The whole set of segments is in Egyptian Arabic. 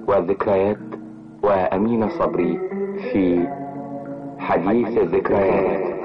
والذكريات وأمين صبري في حديث الذكريات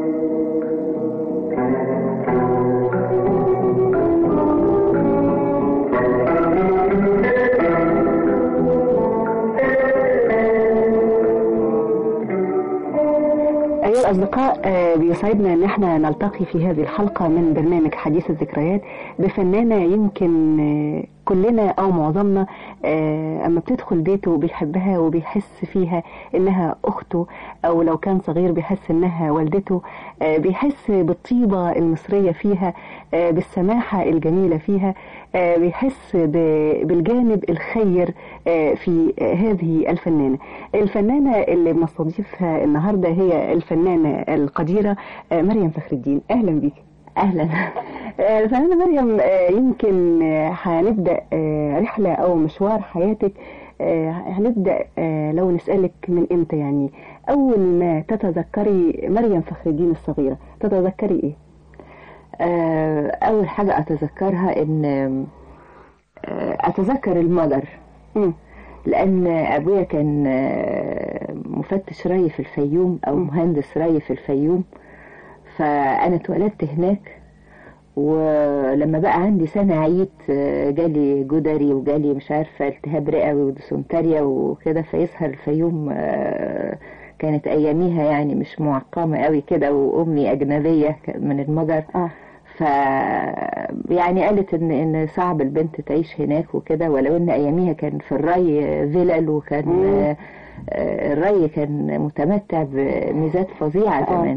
أيها الأصدقاء آه، بيسعدنا أن احنا نلتقي في هذه الحلقة من برنامج حديث الذكريات بفنانة يمكن آه، كلنا أو معظمنا آه، أما بتدخل بيته بيحبها وبيحس فيها إنها أخته أو لو كان صغير بيحس إنها والدته آه، بيحس بالطيبة المصرية فيها آه، بالسماحة الجميلة فيها آه، بيحس ب- بالجانب الخير آه، في آه، هذه الفنانة الفنانة اللي بنستضيفها النهاردة هي الفنانة القديرة آه، مريم فخر الدين أهلا بك أهلا آه، الفنانة مريم آه، يمكن آه، هنبدأ آه، رحلة أو مشوار حياتك آه، هنبدأ آه، لو نسألك من إمتى يعني أول ما تتذكري مريم فخر الدين الصغيرة تتذكري إيه؟ آه، أول حاجة أتذكرها إن آه، أتذكر المجر مم. لأن أبويا كان آه، مفتش ري في الفيوم أو مهندس ري في الفيوم فأنا اتولدت هناك ولما بقى عندي سنة عيت آه، جالي جدري وجالي مش عارفة التهاب رئوي وديسنتريا وكده فيسهر الفيوم آه، كانت أياميها يعني مش معقمة قوي كده وأمي أجنبية من المجر آه. ف يعني قالت ان ان صعب البنت تعيش هناك وكده ولو ان اياميها كان في الري فلل وكان مم. آه، آه، الري كان متمتع بميزات فظيعه آه. زمان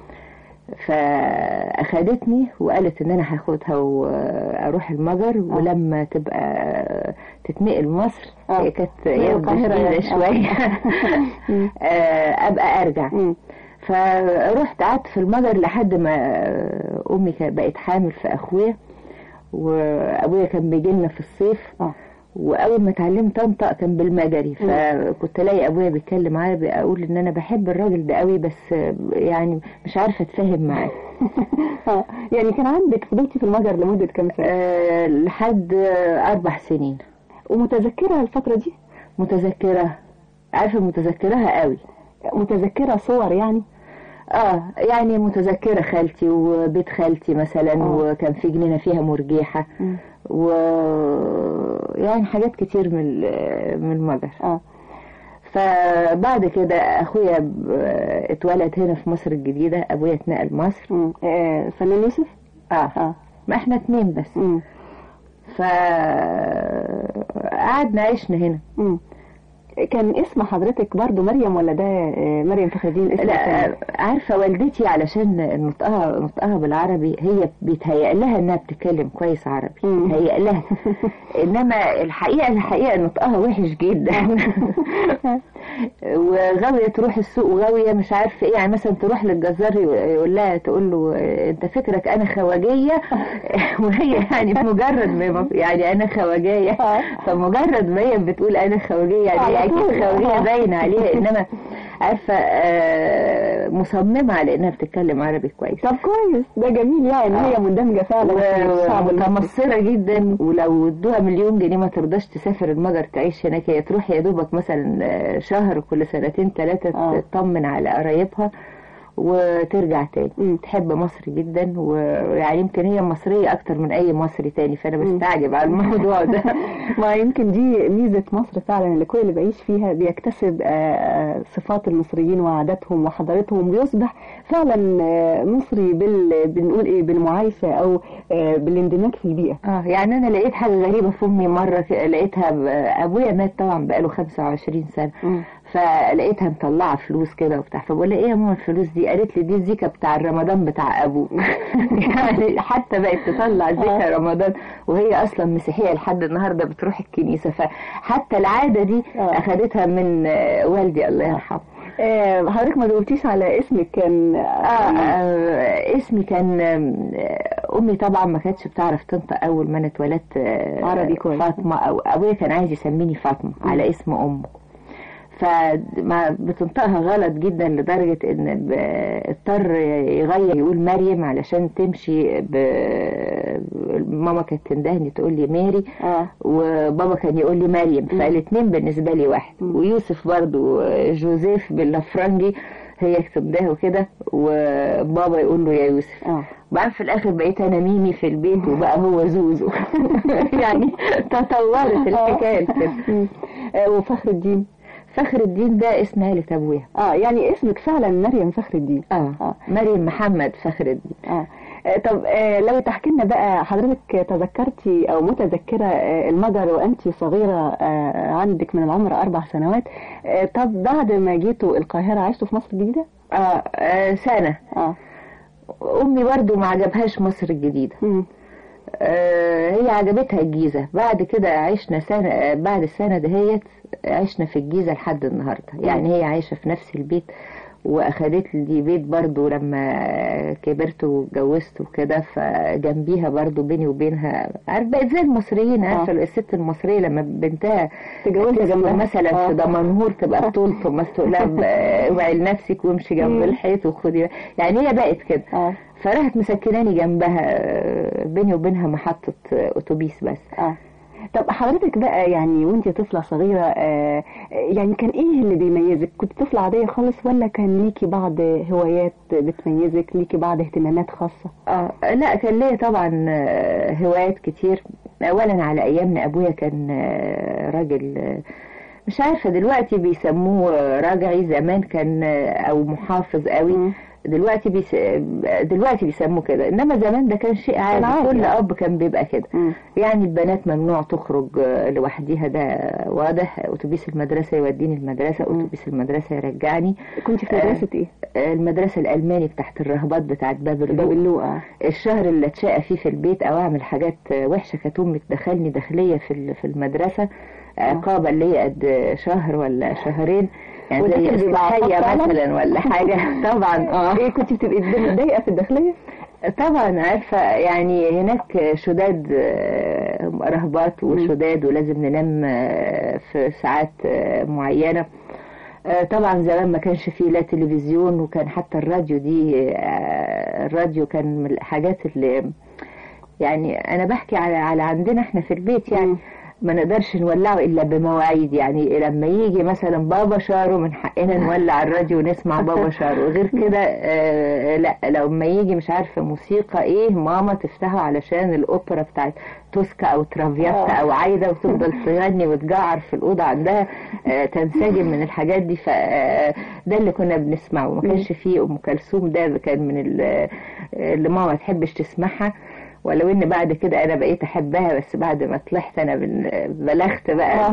فاخدتني وقالت ان انا هاخدها واروح المجر ولما تبقى تتنقل مصر آه. هي كانت هي ايام القاهرة جديدة يعني. شويه مم. آه، ابقى ارجع مم. فرحت قعدت في المجر لحد ما امي كانت بقت حامل في اخويا وابويا كان بيجي لنا في الصيف آه. واول ما اتعلمت انطق كان بالمجري فكنت الاقي ابويا بيتكلم عربي اقول ان انا بحب الراجل ده قوي بس يعني مش عارفه اتفاهم معاه آه. يعني كان عندك فضلتي في المجر لمدة كام سنة؟ أه لحد اربع سنين ومتذكرة الفترة دي؟ متذكره عارفه متذكرها قوي متذكرة صور يعني؟ اه يعني متذكرة خالتي وبيت خالتي مثلا آه. وكان في جنينة فيها مرجيحة مم. و يعني حاجات كتير من ال- من المجر اه فبعد كده اخويا ب- اتولد هنا في مصر الجديدة ابويا اتنقل مصر مم. آه، فنان يوسف؟ اه اه ما احنا اتنين بس مم. فقعدنا عشنا هنا مم. كان اسم حضرتك برضو مريم ولا ده آه، مريم فخر الدين اسم لا تاني؟ عارفة والدتي علشان نطقها نطقها بالعربي هي بيتهيأ لها انها بتتكلم كويس عربي مم. بيتهيأ لها انما الحقيقة الحقيقة نطقها وحش جدا وغاوية تروح السوق وغاوية مش عارفة ايه يعني مثلا تروح للجزار يقول لها تقول له انت فكرك انا خواجية وهي يعني مجرد ما يعني انا خواجية آه. فمجرد ما هي بتقول انا خواجية يعني هي على طول. اكيد خواجية باينة عليها انما عارفة آه، مصممة على انها بتتكلم عربي كويس طب كويس ده جميل يعني ان هي مندمجة فعلا في الشعب المصري ومتمصرة جدا ولو ادوها مليون جنيه ما ترضاش تسافر المجر تعيش هناك هي تروح يا دوبك مثلا آه، شهر كل سنتين ثلاثة آه. تطمن على قرايبها وترجع تاني مم. تحب مصر جدا ويعني يمكن هي مصرية أكتر من أي مصري تاني فأنا بستعجب على الموضوع ده ما يمكن دي ميزة مصر فعلا اللي كل اللي بيعيش فيها بيكتسب آه، آه، صفات المصريين وعاداتهم وحضارتهم بيصبح فعلا آه، مصري بال بنقول ايه بالمعايشة او آه، بالاندماج في البيئة اه يعني انا لقيت حاجه غريبه في امي مره ك- لقيتها ب- ابويا مات طبعا بقاله 25 سنه مم. فلقيتها مطلعه فلوس كده وبتاع فبقول لها ايه يا ماما الفلوس دي قالت لي دي الزيكه بتاع رمضان بتاع ابوك يعني حتى بقت تطلع زيكه رمضان وهي اصلا مسيحيه لحد النهارده بتروح الكنيسه فحتى العاده دي آه. اخدتها من آه، والدي الله يرحمه آه، حضرتك ما قلتيش على اسمك كان آه آه اسمي كان آه، امي طبعا ما كانتش بتعرف تنطق اول ما انا اتولدت آه، عربي كويس. فاطمه او ابويا كان عايز يسميني فاطمه على اسم امه فما بتنطقها غلط جدا لدرجة ان ب- اضطر يغير يقول مريم علشان تمشي ب... ماما كانت تندهني تقول لي ماري اه وبابا كان يقول لي مريم فالاتنين بالنسبة لي واحد ويوسف برضو جوزيف باللفرنجي هي تنده كده وبابا يقول له يا يوسف اه وبعدين في الاخر بقيت انا ميمي في البيت وبقى هو زوزو يعني تطورت الحكايه كده مم. آه، وفخر الدين فخر الدين ده اسم عيلة ابويا اه يعني اسمك فعلا مريم فخر الدين اه آه. مريم محمد فخر الدين اه آه، طب آه، لو تحكي لنا بقى حضرتك تذكرتي او متذكره آه، المجر وانت صغيره آه، عندك من العمر اربع سنوات آه، طب بعد ما جيتوا القاهره عشتوا في مصر الجديده؟ آه, اه سنة اه امي برضو ما عجبهاش مصر الجديدة مم. آه هي عجبتها الجيزة بعد كده عشنا سنة آه، بعد السنة دهيت عشنا في الجيزة لحد النهاردة يعني هي عايشة في نفس البيت واخدت لي بيت برضو لما كبرت واتجوزت وكده فجنبيها برضو بيني وبينها عارف بقت زي المصريين عارفه الست المصريه لما بنتها تتجوزها تسكن جنبها. مثلا آه. في دمنهور تبقى بطول ثم تقول لها ب- اوعي لنفسك وامشي جنب مم. الحيط وخدي يعني هي بقت كده اه فراحت مسكناني جنبها آه، بيني وبينها محطة آه، أتوبيس بس اه طب حضرتك بقى يعني وانت طفله صغيره آه يعني كان ايه اللي بيميزك كنت طفله عاديه خالص ولا كان ليكي بعض هوايات بتميزك ليكي بعض اهتمامات خاصه اه لا كان ليا طبعا آه، هوايات كتير أولا على أيامنا أبويا كان آه، راجل آه، مش عارفة دلوقتي بيسموه آه، راجعي زمان كان آه، أو محافظ قوي مم. دلوقتي بيس... دلوقتي بيسموه كده انما زمان ده كان شيء عادي عادي كل يعني. اب كان بيبقى كده مم. يعني البنات ممنوع تخرج آه، لوحديها ده واضح اتوبيس المدرسه يوديني المدرسه اتوبيس المدرسه يرجعني كنت في مدرسه ايه؟ آه، المدرسه الالماني بتاعت الرهبات بتاعت باب باب اللوق اللوقا الشهر اللي اتشقى فيه في البيت او اعمل حاجات آه، وحشه كانت امي تدخلني داخليه في ال- في المدرسه عقابه اللي هي قد شهر ولا شهرين يعني وده زي كان بيبقى عقاب استحيه فعلاً؟ مثلا ولا حاجه طبعا اه ايه كنت بتبقي متضايقه في الداخليه؟ طبعا عارفة يعني هناك شداد آه، رهبات وشداد ولازم ننام آه، في ساعات آه، معينة آه، طبعا زمان ما كانش فيه لا تلفزيون وكان حتى الراديو دي آه، الراديو كان من الحاجات اللي يعني انا بحكي على على عندنا احنا في البيت يعني مم. ما نقدرش نولعه الا بمواعيد يعني لما يجي مثلا بابا شارو من حقنا نولع الراديو ونسمع بابا شارو غير كده آه لا لما يجي مش عارفه موسيقى ايه ماما تفتحه علشان الاوبرا بتاعت توسكا او ترافياتا او عايده وتفضل تغني وتجعر في الاوضه عندها آه تنسجم من الحاجات دي فده اللي كنا بنسمعه ما كانش فيه ام كلثوم ده كان من ال- اللي ماما ما تحبش تسمعها ولو ان بعد كده انا بقيت احبها بس بعد ما طلعت انا بن- بلغت بقى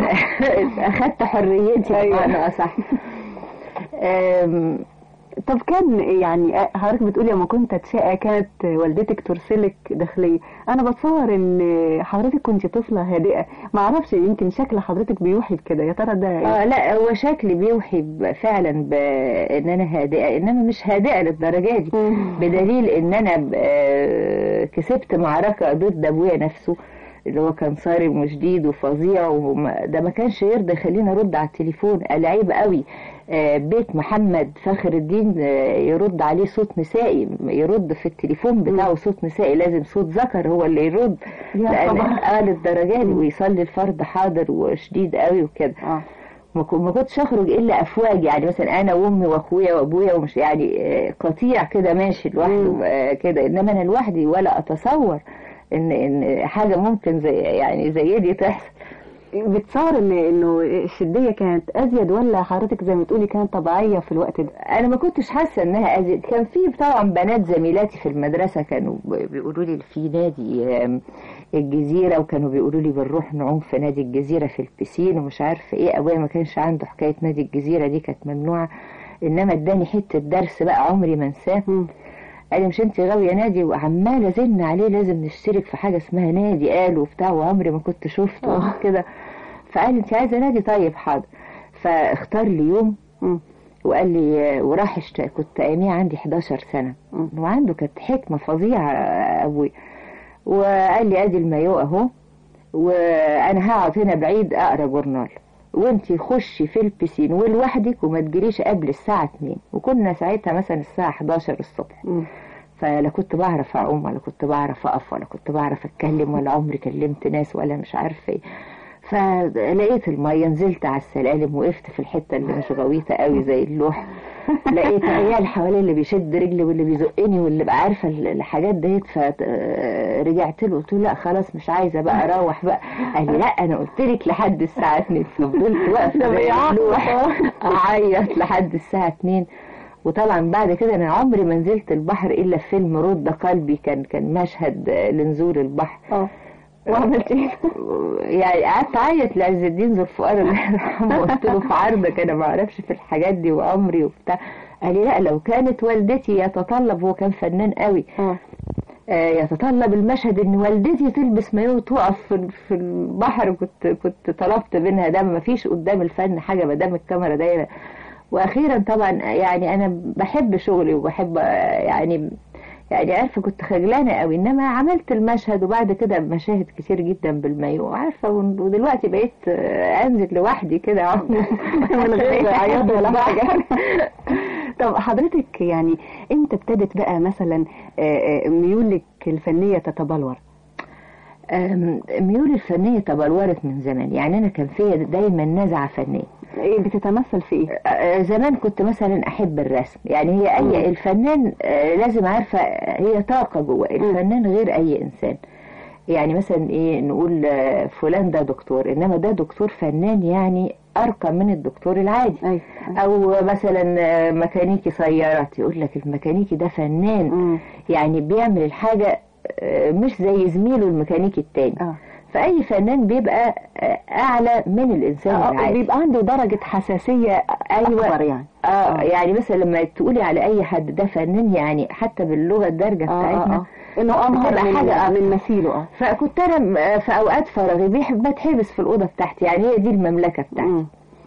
اخدت حريتي أيوة. انا صح أم، طب كان يعني آه، حضرتك بتقولي لما كنت اتشقى كانت والدتك ترسلك داخليه انا بتصور ان حضرتك كنت طفله هادئه ما اعرفش يمكن شكل حضرتك بيوحي بكده يا ترى ده إيه؟ اه لا هو شكلي بيوحي ب- فعلا بان انا هادئه انما مش هادئه للدرجه دي مم. بدليل ان انا ب- آه، كسبت معركه ضد ابويا نفسه اللي هو كان صارم وشديد وفظيع وما ده ما كانش يرضى يخليني ارد على التليفون قال عيب قوي آه، بيت محمد فخر الدين آه، يرد عليه صوت نسائي يرد في التليفون بتاعه صوت نسائي لازم صوت ذكر هو اللي يرد يا لان خبر. قال الدرجه دي ويصلي الفرض حاضر وشديد قوي وكده اه ما كو- ما كنتش اخرج الا افواج يعني مثلا انا وامي واخويا وابويا ومش يعني آه، قطيع كده ماشي لوحده آه، كده انما انا لوحدي ولا اتصور ان ان حاجه ممكن زي يعني زي دي تحصل بتصور ان انه الشديه كانت ازيد ولا حضرتك زي ما تقولي كانت طبيعيه في الوقت ده انا ما كنتش حاسه انها ازيد كان في طبعا بنات زميلاتي في المدرسه كانوا ب- بيقولوا لي في نادي آم، الجزيره وكانوا بيقولوا لي بنروح نعوم في نادي الجزيره في البسين ومش عارفه ايه ابويا ما كانش عنده حكايه نادي الجزيره دي كانت ممنوعه انما اداني حته درس بقى عمري ما انساه قال لي مش انت غاويه نادي وعماله زن عليه لازم نشترك في حاجه اسمها نادي قالوا وبتاع وعمري ما كنت شفته آه. كده فقال لي انت عايزه نادي طيب حاضر فاختار لي يوم مم. وقال لي وراح اشت... كنت اياميها عندي 11 سنه مم. وعنده كانت حكمه فظيعه ابوي وقال لي ادي المايو اهو وانا هقعد هنا بعيد اقرا جورنال وانتي خشي في البسين ولوحدك وما تجريش قبل الساعة 2 وكنا ساعتها مثلا الساعة 11 الصبح مم. فلا كنت بعرف اعوم ولا كنت بعرف اقف ولا كنت بعرف اتكلم ولا عمري كلمت ناس ولا مش عارفه ايه فلقيت الميه نزلت على السلالم وقفت في الحته اللي مش غويطه قوي زي اللوح لقيت عيال حوالي اللي بيشد رجلي واللي بيزقني واللي بقى عارفه الحاجات ديت فرجعت له قلت له لا خلاص مش عايزه بقى اروح بقى قال لي لا انا قلت لك لحد الساعه 2 ففضلت واقفه زي اللوح اعيط لحد الساعه 2 وطبعا بعد كده انا عمري ما نزلت البحر الا في فيلم رد قلبي كان كان مشهد لنزول البحر اه وعملت ايه؟ يعني قعدت اعيط لعز الدين ذو الفقار الله يرحمه قلت له في عرضك انا ما اعرفش في الحاجات دي وعمري وبتاع قال لي لا لو كانت والدتي يتطلب هو كان فنان قوي اه آه، يتطلب المشهد ان والدتي تلبس مايو وتقف في في البحر كنت كنت طلبت منها ده ما فيش قدام الفن حاجه ما دام الكاميرا دايره واخيرا طبعا يعني انا بحب شغلي وبحب آه، يعني يعني عارفه كنت خجلانه قوي انما عملت المشهد وبعد كده مشاهد كتير جدا بالمايو عارفه ودلوقتي بقيت آه، انزل لوحدي كده أعوم من غير عياط ولا حاجه طب حضرتك يعني امتى ابتدت بقى مثلا آه، آه، ميولك الفنيه تتبلور؟ آم، ميولي الفنيه تبلورت من زمان يعني انا كان فيا دايما نزعه فنيه ايه بتتمثل في ايه؟ آه، زمان كنت مثلا احب الرسم يعني هي اي الفنان آه، لازم عارفه هي طاقه جوه الفنان غير اي انسان يعني مثلا ايه نقول آه، فلان ده دكتور انما ده دكتور فنان يعني ارقى من الدكتور العادي ايوه او مثلا آه، ميكانيكي سيارات يقول لك الميكانيكي ده فنان مم. يعني بيعمل الحاجه آه، مش زي زميله الميكانيكي التاني اه فاي فنان بيبقى آه، اعلى من الانسان آه، العادي بيبقى عنده درجه حساسيه أيوة. اكبر يعني اه يعني مثلا لما تقولي على اي حد ده فنان يعني حتى باللغه الدارجه اه بتاعتنا اه اه انه امهر بتبقى من حاجة من مثيله اه فكنت انا م- في اوقات فراغي بيحب بتحبس في الاوضه بتاعتي يعني هي دي المملكه بتاعتي مم.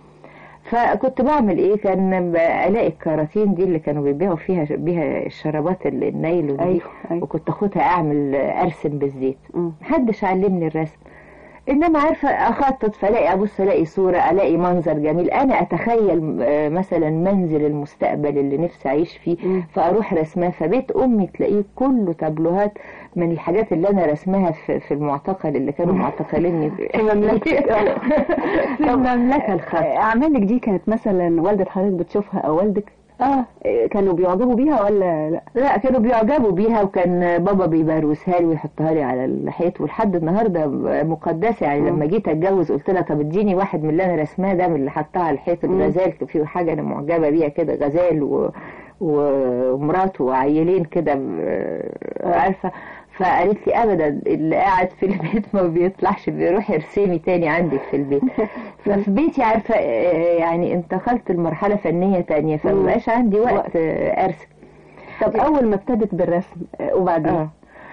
فكنت بعمل ايه كان ب- الاقي الكراتين دي اللي كانوا بيبيعوا فيها بيها الشرابات ال- النايلون دي ايوه ايوه وكنت اخدها اعمل ارسم بالزيت مم. محدش علمني الرسم انما عارفه اخطط فالاقي ابص الاقي صوره الاقي منظر جميل انا اتخيل آه، مثلا منزل المستقبل اللي نفسي اعيش فيه مم. فاروح رسماه فبيت امي تلاقيه كله تابلوهات من الحاجات اللي انا رسمها في, في المعتقل اللي كانوا معتقليني في مملكتك. في المملكه الخاصه اعمالك دي كانت مثلا والدة حضرتك بتشوفها او والدك اه إيه، كانوا بيعجبوا بيها ولا لا؟ لا كانوا بيعجبوا بيها وكان بابا بيبروسها لي ويحطها لي على الحيط ولحد النهارده مقدسه يعني لما جيت اتجوز قلت لها طب اديني واحد من اللي انا رسماه ده من اللي حطها على الحيط الغزال في حاجه انا معجبه بيها كده غزال و... ومراته وعيلين كده آه، عارفه فقالت لي ابدا اللي قاعد في البيت ما بيطلعش بيروح يرسمي تاني عندك في البيت ففي بيتي عارفه آه، يعني انتقلت لمرحله فنيه تانية فمبقاش عندي وقت آه، ارسم طب اول ما ابتدت بالرسم آه، وبعدين آه.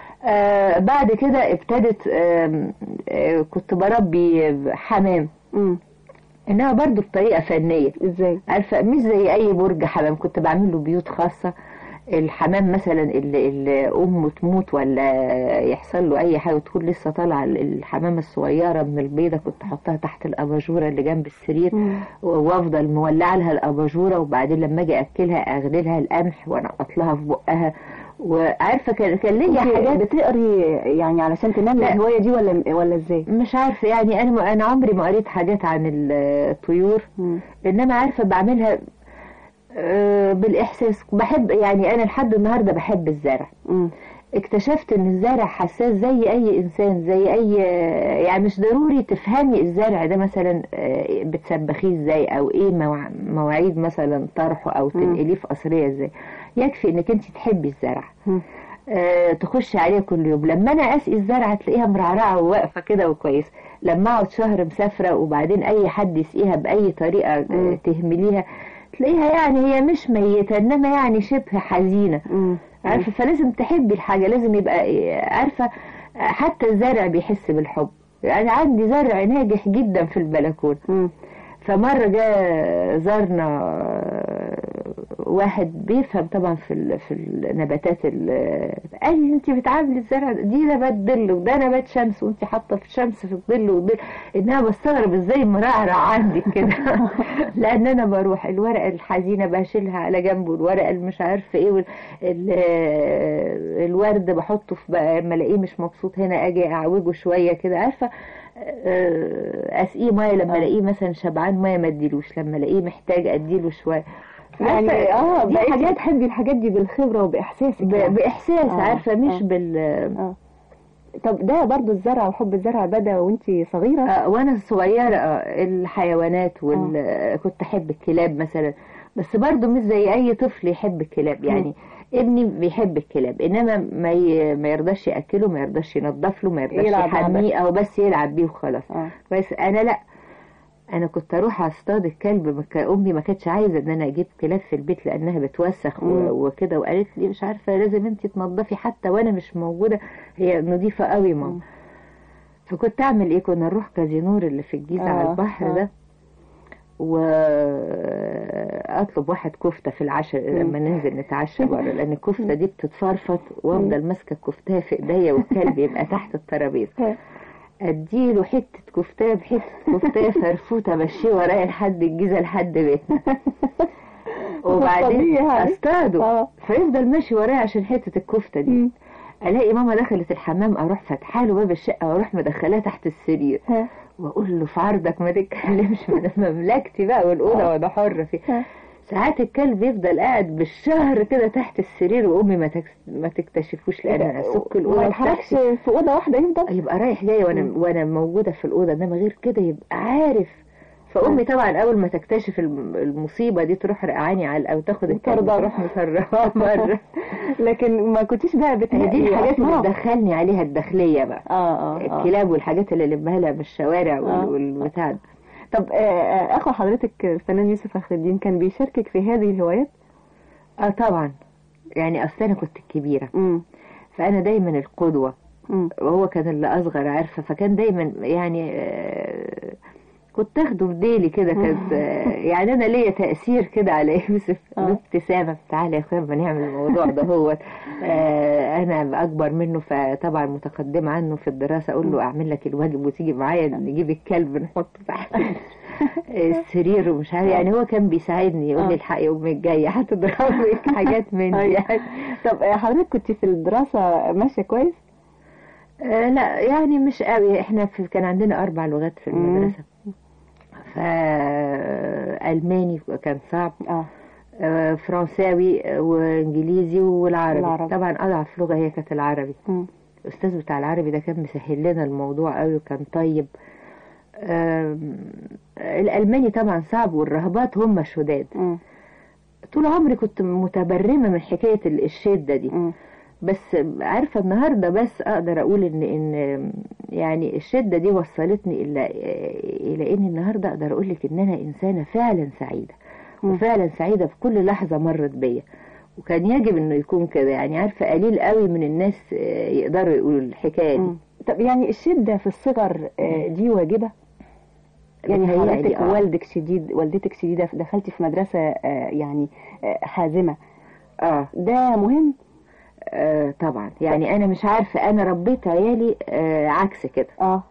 آه بعد كده ابتدت آم، آه كنت بربي حمام مم. انها برضو بطريقه فنيه ازاي؟ عارفه مش زي اي برج حمام كنت بعمل له بيوت خاصه الحمام مثلا اللي, اللي امه تموت ولا يحصل له اي حاجه وتكون لسه طالعه الحمامه الصغيره من البيضه كنت احطها تحت الاباجوره اللي جنب السرير مم. وافضل مولعه لها الاباجوره وبعدين لما اجي اكلها اغلي لها القمح وانقط لها في بقها وعارفه كان كان ليا انت حاجات بتقري يعني علشان تنمي لا. الهوايه دي ولا ولا ازاي؟ مش عارفه يعني انا انا عمري ما قريت حاجات عن الطيور مم. انما عارفه بعملها آه، بالاحساس بحب يعني انا لحد النهارده بحب الزرع مم. اكتشفت ان الزرع حساس زي اي انسان زي اي يعني مش ضروري تفهمي الزرع ده مثلا آه، بتسبخيه ازاي او ايه مواع- مواعيد مثلا طرحه او تنقليه في قصريه ازاي يكفي انك انت تحبي الزرع مم. آه، تخشي عليه كل يوم لما انا اسقي الزرعه تلاقيها مرعرعه وواقفه كده وكويس لما اقعد شهر مسافره وبعدين اي حد يسقيها باي طريقه آه، مم. تهمليها تلاقيها يعني هي مش ميته انما يعني شبه حزينه مم. عارفه فلازم تحبي الحاجه لازم يبقى إيه، عارفه حتى الزرع بيحس بالحب يعني عندي زرع ناجح جدا في البلكونه مم. فمره جاء زارنا واحد بيفهم طبعا في ال- في النباتات ال- قال لي انت بتعاملي الزرع ده- دي نبات ظل وده نبات شمس وانت حاطه في الشمس في الظل وظل انها بستغرب ازاي مرعرع عندك كده لان انا بروح الورقه الحزينه بشيلها على جنب والورقه اللي مش عارفه ايه وال- ال- الورد بحطه في بقى لما الاقيه مش مبسوط هنا اجي اعوجه شويه كده عارفه آه، اسقيه ميه لما آه. الاقيه مثلا شبعان ميه ما اديلوش لما الاقيه محتاج اديله شويه يعني عارفة، اه دي بقيتي حاجات بتحبي الحاجات دي بالخبره وباحساسك ب- يعني. باحساس آه، عارفه مش آه. بال اه طب ده برضو الزرع وحب الزرع بدا وانت صغيره آه، وانا صغيره آه، الحيوانات وال آه، كنت احب الكلاب مثلا بس برضو مش زي اي طفل يحب الكلاب يعني ابني بيحب الكلاب انما ما ي... ما يرضاش ياكله ما يرضاش ينظف له ما يرضاش يلعب معاه يحميه او بس يلعب بيه وخلاص اه بس انا لا انا كنت اروح اصطاد الكلب ما كا- امي ما كانتش عايزه ان انا اجيب كلاب في البيت لانها بتوسخ مم. و- وكده وقالت لي مش عارفه لازم انت تنظفي حتى وانا مش موجوده هي نظيفه قوي ماما مم. فكنت اعمل ايه كنا نروح كازينور اللي في الجيزه آه، على البحر آه. ده واطلب واحد كفته في العشاء لما ننزل نتعشى بره لان الكفته دي بتتفرفط وافضل ماسكه الكفتاه في ايديا والكلب يبقى تحت الترابيزه اديله حته كفتاه بحته كفتاه فرفوته مشيه ورايا لحد الجيزه لحد بيتنا وبعدين طبيعي يعني. اصطاده اه فيفضل ماشي ورايا عشان حته الكفته دي مم. الاقي ماما دخلت الحمام اروح فاتحه له باب الشقه واروح مدخلاه تحت السرير ها. واقول له في عرضك ما تتكلمش من مملكتي بقى والاوضه وانا حره فيها ها. ساعات الكلب يفضل قاعد بالشهر كده تحت السرير وامي ما تكس... ما تكتشفوش لان انا اسك ما الاوضه يتحركش بتاعتي في اوضه واحده يفضل يبقى رايح جاي وانا مم. وانا موجوده في الاوضه انما غير كده يبقى عارف فامي طبعا اول ما تكتشف الم- المصيبه دي تروح رقعاني على او تاخد الكلب مطردة. تروح مسرحه بره لكن ما كنتش بقى هي بتنقي دي الحاجات اللي أصناف. بتدخلني عليها الداخليه بقى اه اه اه الكلاب والحاجات اللي لمها لها من الشوارع وال- آه. والبتاع ده. طب آه، آه، اخو حضرتك الفنان يوسف فخر الدين كان بيشاركك في هذه الهوايات؟ اه طبعا يعني اصل انا كنت الكبيره امم فانا دايما القدوه امم وهو كان اللي اصغر عارفه فكان دايما يعني آه، كنت اخده في ديلي كده كانت آه، يعني انا ليا تاثير كده على يوسف آه. بابتسامه تعالى يا اخويا ما نعمل الموضوع ده هو انا اكبر منه فطبعا متقدمه عنه في الدراسه اقول له اعمل لك الواجب وتيجي معايا نجيب الكلب نحطه تحت السرير ومش عارف يعني هو كان بيساعدني يقول آه. لي الحقي امك جايه هتضربك حاجات من دي أيوة. يعني طب آه، حضرتك كنت في الدراسه ماشيه كويس؟ آه لا يعني مش قوي احنا في كان عندنا اربع لغات في مم. المدرسه فالماني كان صعب اه آه، فرنساوي وانجليزي والعربي العربي. طبعا اضعف لغه هي كانت العربي مم. الاستاذ بتاع العربي ده كان مسهل لنا الموضوع قوي وكان طيب آم، الالماني طبعا صعب والرهبات هم شداد مم. طول عمري كنت متبرمه من حكايه ال- الشده دي مم. بس عارفه النهارده بس اقدر اقول ان ان يعني الشده دي وصلتني الى الى اني النهارده اقدر اقول لك ان انا انسانه فعلا سعيده مم. وفعلا سعيده في كل لحظه مرت بيا وكان يجب انه يكون كده يعني عارفه قليل قوي من الناس آه، يقدروا يقولوا الحكايه دي مم. طب يعني الشده في الصغر آه، دي واجبه؟ يعني بتهيألي حضرتك آه. والدك شديد والدتك شديده دخلتي في مدرسه آه، يعني آه، حازمه اه ده مهم؟ آه، طبعا يعني انا مش عارفه انا ربيت عيالي آه، عكس كده اه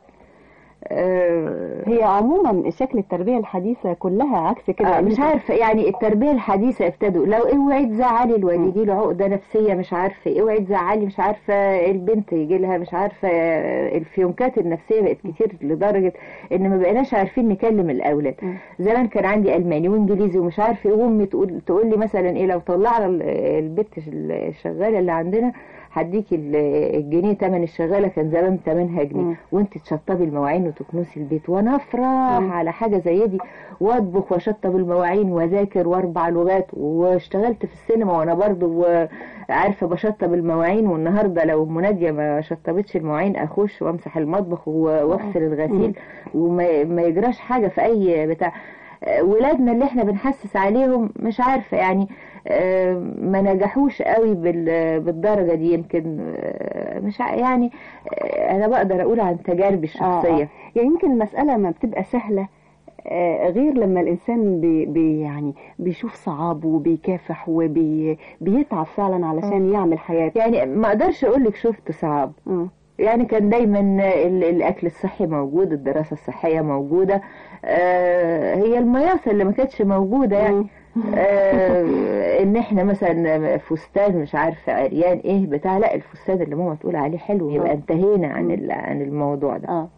آه، هي عموما شكل التربيه الحديثه كلها عكس كده آه مش عارفه يعني التربيه الحديثه ابتدوا لو اوعي تزعلي الواد مم. يجي له عقده نفسيه مش عارفه اوعي تزعلي مش عارفه البنت يجي لها مش عارفه الفيونكات النفسيه بقت كتير لدرجه ان ما بقيناش عارفين نكلم الاولاد مم. زمان كان عندي الماني وانجليزي ومش عارفه ايه وامي تقول تقول لي مثلا ايه لو طلعنا ال- البت الشغاله اللي عندنا هديكي ال- الجنيه تمن الشغاله كان زمان تمنها جنيه مم. وانت تشطبي المواعين وتكنسي البيت وانا افرح مم. على حاجه زي دي واطبخ واشطب المواعين واذاكر واربع لغات واشتغلت في السينما وانا برضو عارفه بشطب المواعين والنهارده لو مناديه ما شطبتش المواعين اخش وامسح المطبخ و- واغسل الغسيل وما ما يجراش حاجه في اي بتاع آه، ولادنا اللي احنا بنحسس عليهم مش عارفه يعني آه، ما نجحوش قوي بال- بالدرجه دي يمكن آه، مش ع- يعني آه، انا بقدر اقول عن تجاربي آه، الشخصيه آه. يعني يمكن المسألة ما بتبقى سهلة آه، غير لما الانسان بي بي يعني بيشوف صعاب وبيكافح وبيتعب فعلا علشان يعمل حياه يعني ما اقدرش اقول لك شفت صعب مم. يعني كان دايما ال- الاكل الصحي موجود الدراسه الصحيه موجوده آه، هي المياسه اللي ما كانتش موجوده يعني آه، ان احنا مثلا فستان مش عارفه عريان ايه بتاع لا الفستان اللي ماما تقول عليه حلو يبقى آه. انتهينا عن ال- عن الموضوع ده اه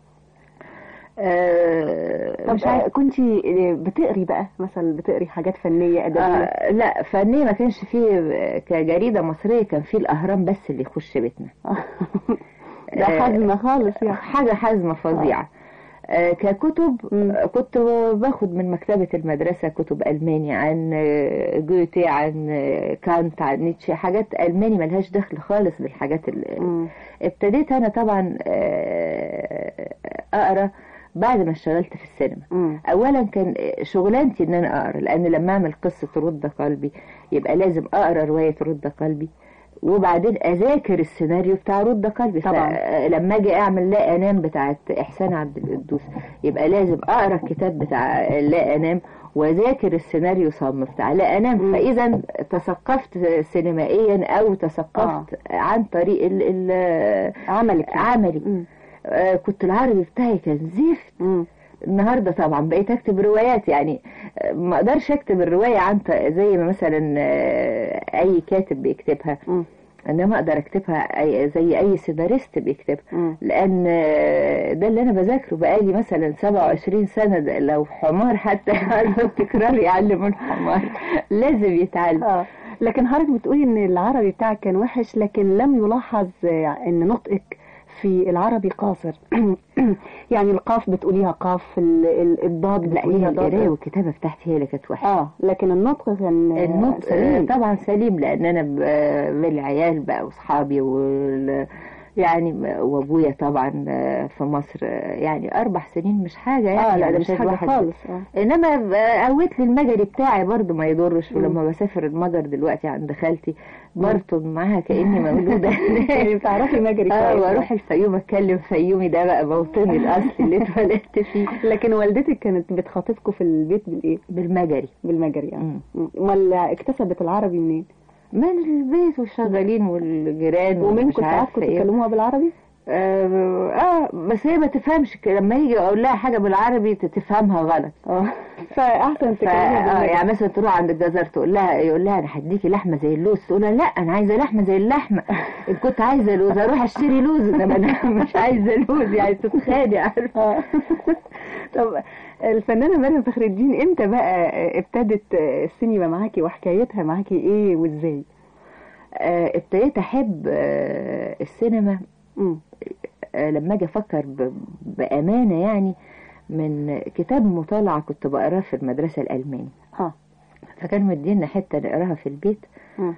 آه، طب مش عارفة. كنت بتقري بقى مثلا بتقري حاجات فنيه ادبيه آه لا فنية ما كانش فيه كجريدة مصرية كان فيه الأهرام بس اللي يخش بيتنا ده آه، حزمه خالص يعني حاجة حازمة فظيعة آه ككتب مم. آه، كنت باخد من مكتبة المدرسة كتب ألماني عن آه، جوتي عن آه، كانت عن نيتشه حاجات ألماني ملهاش دخل خالص بالحاجات اللي مم. ابتديت أنا طبعا آه، أقرأ بعد ما اشتغلت في السينما مم. اولا كان شغلانتي ان انا اقرا لان لما اعمل قصه رد قلبي يبقى لازم اقرا روايه رد قلبي وبعدين اذاكر السيناريو بتاع رد قلبي طبعا. لما اجي اعمل لا انام بتاعت احسان عبد القدوس يبقى لازم اقرا الكتاب بتاع لا انام واذاكر السيناريو صم بتاع لا انام مم. فاذا تثقفت سينمائيا او تثقفت عن طريق ال ال عملك يعني. عملي مم. آه، كنت العربي بتاعي كان زفت مم. النهارده طبعا بقيت اكتب روايات يعني ما اقدرش اكتب الروايه عن ط- زي ما مثلا آه، اي كاتب بيكتبها مم. انما اقدر اكتبها أي- زي اي سيناريست بيكتبها مم. لان آه، ده اللي انا بذاكره بقالي مثلا 27 سنه ده لو حمار حتى عارفه التكرار يعلم الحمار لازم يتعلم اه لكن حضرتك بتقولي ان العربي بتاعك كان وحش لكن لم يلاحظ آه، ان نطقك في العربي قاصر يعني القاف بتقوليها قاف ال- ال- الضاد لا هي بتقوليها القرايه ضاد والكتابه بتاعتي هي اللي كانت وحشه اه لكن النطق كان آه، النطق سليم. آه، طبعا سليم لان انا ب- بالعيال بقى واصحابي وال يعني وابويا طبعا آه، في مصر آه، يعني اربع سنين مش حاجه يعني اه لا ده مش علشان حاجه الواحد- خالص اه انما ب- قويت لي المجري بتاعي برضو ما يضرش ولما بسافر المجر دلوقتي عند خالتي برطن معاها كاني مولوده يعني بتعرفي مجري اه كويس. واروح الفيوم اتكلم فيومي ده بقى موطني الاصلي اللي اتولدت فيه لكن والدتك كانت بتخاطبكم في البيت بالايه بالمجري بالمجري يعني مم. مم. امال اكتسبت العربي منين من البيت والشغالين والجيران ومش ومنكم ساعات عارفة كنتوا إيه. تكلموها بالعربي آه, اه بس هي ما تفهمش كده. لما يجي اقول لها حاجه بالعربي تفهمها غلط اه فاحسن ف... تكلمها آه بالمجري يعني مثلا تروح عند الجزار تقول لها يقول لها انا هديكي لحمه زي اللوز تقول لها لا انا عايزه لحمه زي اللحمه ان كنت عايزه لوز اروح اشتري لوز انما انا مش عايزه لوز يعني تتخانق عارفه آه. طب الفنانة مريم فخر الدين امتى بقى ابتدت السينما معاكي وحكايتها معاكي ايه وازاي؟ آه ابتديت احب آه السينما مم. آه لما اجي افكر ب... بامانه يعني من كتاب مطالعه كنت بقراه في المدرسه الالماني اه فكانوا مدينا حته نقراها في البيت مم.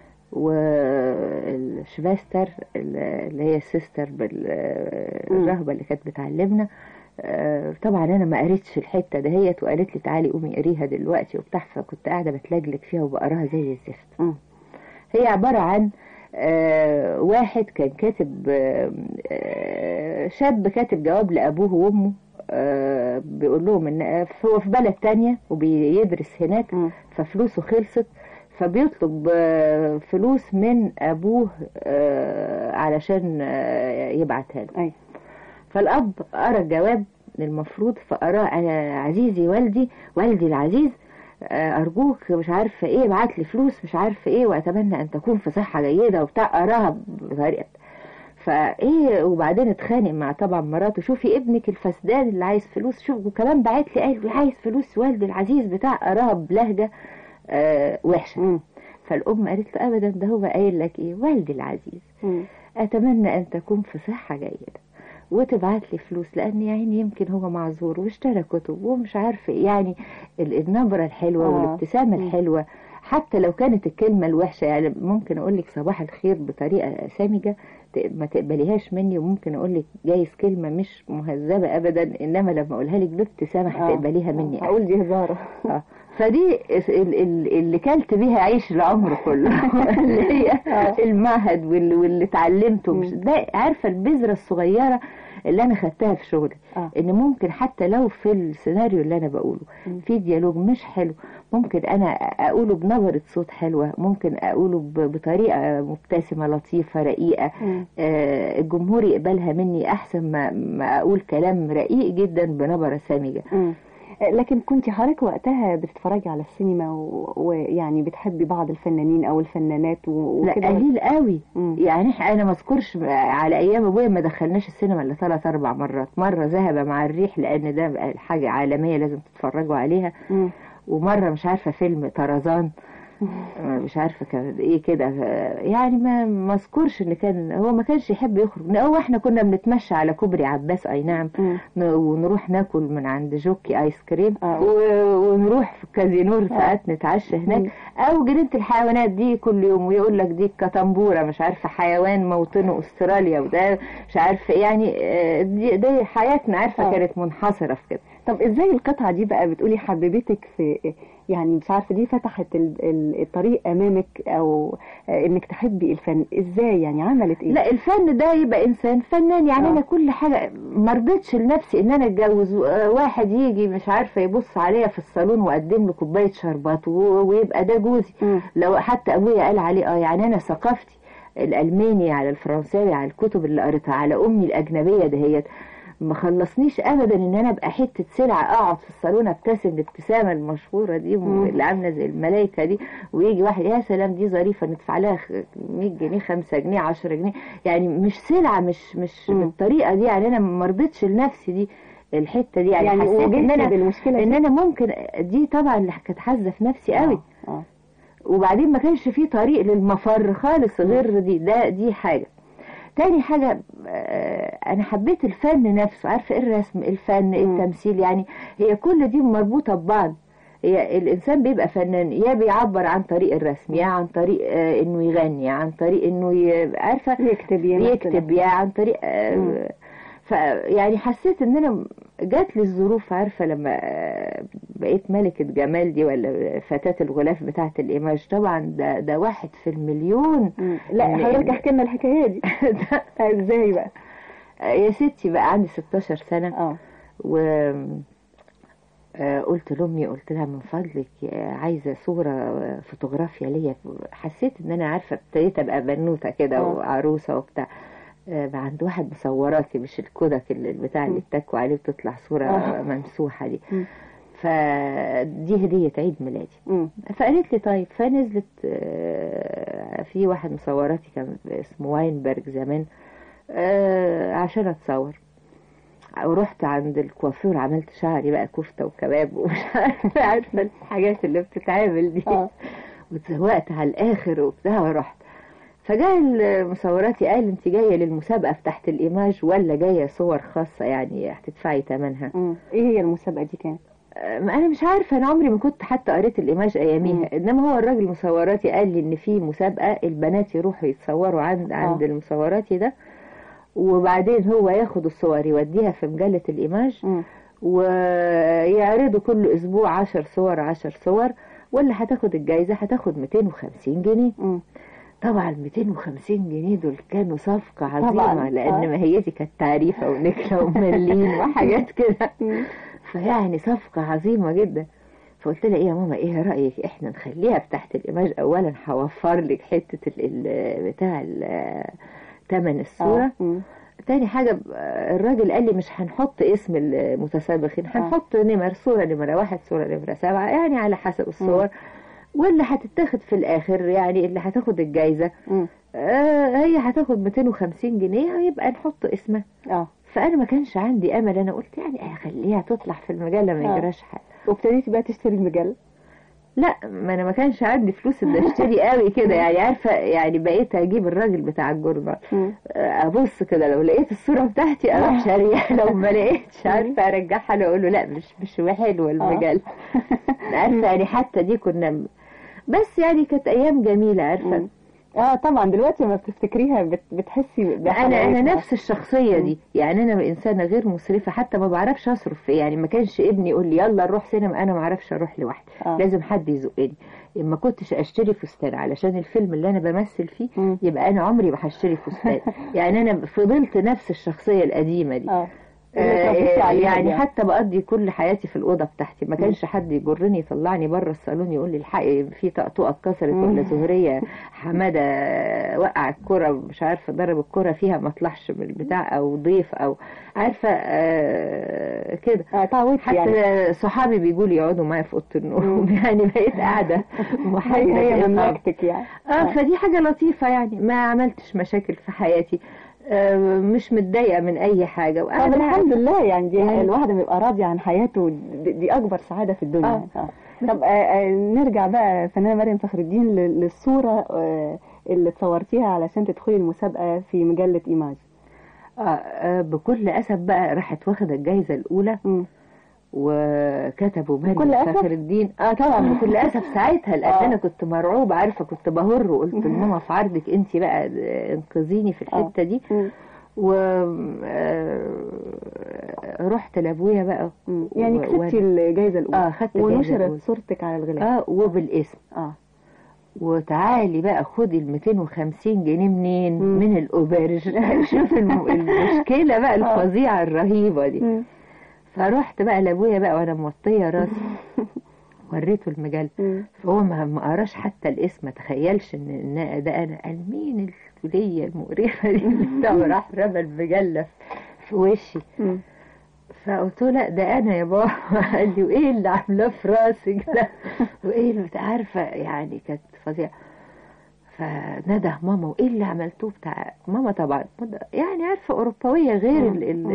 والشباستر اللي هي السيستر بالرهبه اللي كانت بتعلمنا آه، طبعا انا ما قريتش الحته دهيت وقالت لي تعالي قومي قريها دلوقتي وبتاع فكنت قاعده بتلجلج فيها وبقراها زي الزفت مم. هي عباره عن آه، واحد كان كاتب آه، آه، شاب كاتب جواب لابوه وامه آه، بيقول لهم ان هو في بلد تانية وبيدرس هناك مم. ففلوسه خلصت فبيطلب آه، فلوس من ابوه آه، علشان آه، يبعتها له اي فالاب قرا الجواب المفروض فقراه انا عزيزي والدي والدي العزيز آه، ارجوك مش عارفه ايه ابعت لي فلوس مش عارفه ايه واتمنى ان تكون في صحه جيده وبتاع قراها بطريقه فايه وبعدين اتخانق مع طبعا مراته شوفي ابنك الفسدان اللي عايز فلوس شوف وكمان بعت لي قال لي عايز فلوس والدي العزيز بتاع قراها بلهجه آه وحشه مم. فالام قالت له ابدا ده هو قايل لك ايه والدي العزيز مم. أتمنى أن تكون في صحة جيدة وتبعت لي فلوس لأن يعني يمكن هو معذور واشترى كتب ومش عارفة إيه. يعني ال- النبرة الحلوة آه. والابتسامة مم. الحلوة حتى لو كانت الكلمة الوحشة يعني ممكن أقول لك صباح الخير بطريقة سامجة ت- ما تقبليهاش مني وممكن أقول لك جايز كلمة مش مهذبة أبدا إنما لما أقولها لك بابتسامة هتقبليها مني أحسن. هقول دي هزارة آه. فدي ال- ال- اللي كلت بيها عيش العمر كله اللي هي آه. المعهد واللي, واللي اتعلمته مش مم. ده عارفه البذره الصغيره اللي انا خدتها في شغلي آه. ان ممكن حتى لو في السيناريو اللي انا بقوله مم. في ديالوج مش حلو ممكن انا اقوله بنبرة صوت حلوة ممكن اقوله ب- بطريقة مبتسمة لطيفة رقيقة مم. آه، الجمهور يقبلها مني احسن ما, ما اقول كلام رقيق جدا بنبرة سامجة مم. لكن كنت حضرتك وقتها بتتفرجي على السينما و- ويعني بتحبي بعض الفنانين او الفنانات و- لا وكده قليل قوي مم. يعني إح- انا ما اذكرش على ايام ابويا ما دخلناش السينما الا ثلاث اربع مرات مره ذهب مع الريح لان ده بقى حاجه عالميه لازم تتفرجوا عليها مم. ومره مش عارفه فيلم طرزان مش عارفه كان ايه كده يعني ما ما اذكرش ان كان هو ما كانش يحب يخرج هو احنا كنا بنتمشى على كوبري عباس اي نعم مم. ن- ونروح ناكل من عند جوكي ايس كريم آه. و- ونروح في كازينور ساعات نتعشى هناك مم. او جنينه الحيوانات دي كل يوم ويقول لك دي كتنبوره مش عارفه حيوان موطنه استراليا وده مش عارفه يعني آه، دي, دي حياتنا عارفه آه. كانت منحصره في كده طب ازاي القطعة دي بقى بتقولي حببتك في يعني مش عارفة دي فتحت ال- ال- الطريق امامك او آه، انك تحبي الفن ازاي يعني عملت ايه لا الفن ده يبقى انسان فنان يعني آه. انا كل حاجه ما رضيتش لنفسي ان انا اتجوز آه، واحد يجي مش عارفه يبص عليا في الصالون واقدم له كوبايه شربات و- ويبقى ده جوزي مم. لو حتى ابويا قال عليه اه يعني انا ثقافتي الالماني على الفرنساوي على الكتب اللي قريتها على امي الاجنبيه دهيت ما خلصنيش ابدا ان انا ابقى حته سلعه اقعد في الصالون ابتسم الابتسامه المشهوره دي مم. اللي عامله زي الملايكه دي ويجي واحد يا سلام دي ظريفه ندفع لها خ- 100 جنيه 5 جنيه 10 جنيه يعني مش سلعه مش مش مم. بالطريقه دي يعني انا ما رضيتش لنفسي دي الحته دي يعني, يعني حسيت ان واجهتي انا بالمشكلة ان دي انا ممكن دي طبعا اللي كانت حازه في نفسي قوي آه. آه. وبعدين ما كانش فيه طريق للمفر خالص غير دي ده دي حاجة تاني حاجة آه، أنا حبيت الفن نفسه عارفة إيه الرسم الفن مم. التمثيل يعني هي كل دي مربوطة ببعض هي الإنسان بيبقى فنان يا بيعبر عن طريق الرسم يا عن طريق آه، إنه يغني يا عن طريق إنه ي- عارفة يكتب يمثل. يكتب يا عن طريق مم. آه، فيعني حسيت ان انا جات لي الظروف عارفه لما آه، بقيت ملكه جمال دي ولا فتاه الغلاف بتاعه الايماج طبعا ده ده واحد في المليون مم. لا إن- حضرتك احكي لنا الحكاية دي ازاي بقى يا ستي بقى عندي 16 سنه اه و آه، قلت لامي قلت لها من فضلك آه، عايزه صوره آه، فوتوغرافيا ليا حسيت ان انا عارفه ابتديت ابقى بنوته كده آه. وعروسه وبتاع آه، بقى عند واحد مصوراتي مش الكودك اللي البتاع اللي مم. اتكوا عليه بتطلع صوره آه. ممسوحه دي مم. فدي هديه عيد ميلادي مم. فقالت لي طيب فنزلت آه، في واحد مصوراتي كان اسمه واينبرج زمان آه، عشان اتصور ورحت عند الكوافير عملت شعري بقى كفتة وكباب ومش عارفة عارفة الحاجات اللي بتتعمل دي اه واتزوقت على الآخر وبتاع ورحت فجاء المصوراتي قال انت جاية للمسابقة في تحت الإيماج ولا جاية صور خاصة يعني هتدفعي ثمنها مم. ايه هي المسابقة دي كانت انا مش عارفه انا عمري ما كنت حتى قريت الايماج اياميها مم. انما هو الراجل مصوراتي قال لي ان في مسابقه البنات يروحوا يتصوروا عند عند آه. المصوراتي ده وبعدين هو ياخد الصور يوديها في مجله الايماج مم. ويعرضوا كل اسبوع عشر صور عشر صور واللي هتاخد الجايزه هتاخد 250 جنيه مم. طبعا 250 جنيه دول كانوا صفقه عظيمه طبعاً. لان آه. ماهيتي كانت تعريفه ونكله وملين وحاجات كده مم. فيعني صفقة عظيمة جدا فقلت لها ايه يا ماما ايه رأيك احنا نخليها تحت الايماج اولا هوفر لك حتة ال ال بتاع ال- تمن الصورة آه. مم. تاني حاجة ب- الراجل قال لي مش هنحط اسم المتسابقين هنحط نمر صورة نمرة واحد صورة نمرة سبعة يعني على حسب الصور واللي هتتاخد في الاخر يعني اللي هتاخد الجايزة مم. آه هي هتاخد 250 جنيه هيبقى نحط اسمها اه فانا ما كانش عندي امل انا قلت يعني اخليها تطلع في المجله ما آه. يجراش حاجه وابتديتي بقى تشتري المجلة لا ما انا ما كانش عندي فلوس ان اشتري قوي كده يعني عارفه يعني بقيت اجيب الراجل بتاع الجورنال مم. ابص كده لو لقيت الصوره بتاعتي اروح شاريها لو ما لقيتش عارفه ارجعها له اقول له لا مش مش حلوه المجله عارفه يعني حتى دي كنا بس يعني كانت ايام جميله عارفه مم. اه طبعا دلوقتي لما بتفتكريها بت... بتحسي انا بحلاوتها. انا نفس الشخصيه دي يعني انا انسانه غير مسرفه حتى ما بعرفش اصرف يعني ما كانش ابني يقول لي يلا نروح سينما انا ما اعرفش اروح لوحدي آه. لازم حد يزقني ما كنتش اشتري فستان علشان الفيلم اللي انا بمثل فيه مم. يبقى انا عمري ما هشتري فستان يعني انا فضلت نفس الشخصيه القديمه دي اه آه، اللي اتربيتي عليها يعني دي. حتى بقضي كل حياتي في الأوضة بتاعتي ما كانش حد يجرني يطلعني بره الصالون يقول لي الحقي في طقطقة اتكسرت ولا زهرية حمادة وقع الكرة مش عارفة ضرب الكرة فيها ما طلعش من البتاع أو ضيف أو عارفة آه، كده اه تعودتي حتى يعني صحابي بيجوا لي يقعدوا معايا في اوضه النوم يعني بقيت قاعده هي هي محايده مملكتك يعني اه فدي حاجه لطيفه يعني ما عملتش مشاكل في حياتي آه مش متضايقه من اي حاجه طب وقاعده الحمد لله يعني دي يعني- الواحد بيبقى راضي عن حياته دي, دي اكبر سعاده في الدنيا آه. يعني. آه. طب آه آه نرجع بقى فنانه مريم فخر الدين لل- للصوره آه اللي تصورتيها علشان تدخلي المسابقه في مجله ايماج آه آه بكل اسف بقى راحت واخده الجايزه الاولى مم. وكتبوا مريم بكل أسف؟ فخر الدين اه طبعا بكل اسف ساعتها لان آه. انا كنت مرعوبه عارفه كنت بهر وقلت لماما في عرضك انت بقى انقذيني في الحته دي مم. و آه، رحت لابويا بقى مم. يعني و- كسبتي الجائزه الاولى اه خدت الجايزة ونشرت الأولى. صورتك على الغلاف اه وبالاسم اه وتعالي بقى خدي ال 250 جنيه منين مم. من الاوبرج شوف الم- المشكله بقى الفظيعه الرهيبه دي مم. فرحت بقى لابويا بقى وانا موطيه راسي وريته المجله مم. فهو ما ما قراش حتى الاسم ما تخيلش ان إن ده انا قال مين الفليه المقرفه دي بتاع راح رمى المجله في وشي مم. فقلت له لا ده انا يا بابا قال لي وايه اللي عاملاه في راسك ده وايه اللي بتاع- عارفه يعني كانت فظيعه فنده ماما وايه اللي عملتوه بتاع ماما طبعا يعني عارفه اوروبويه غير ال ال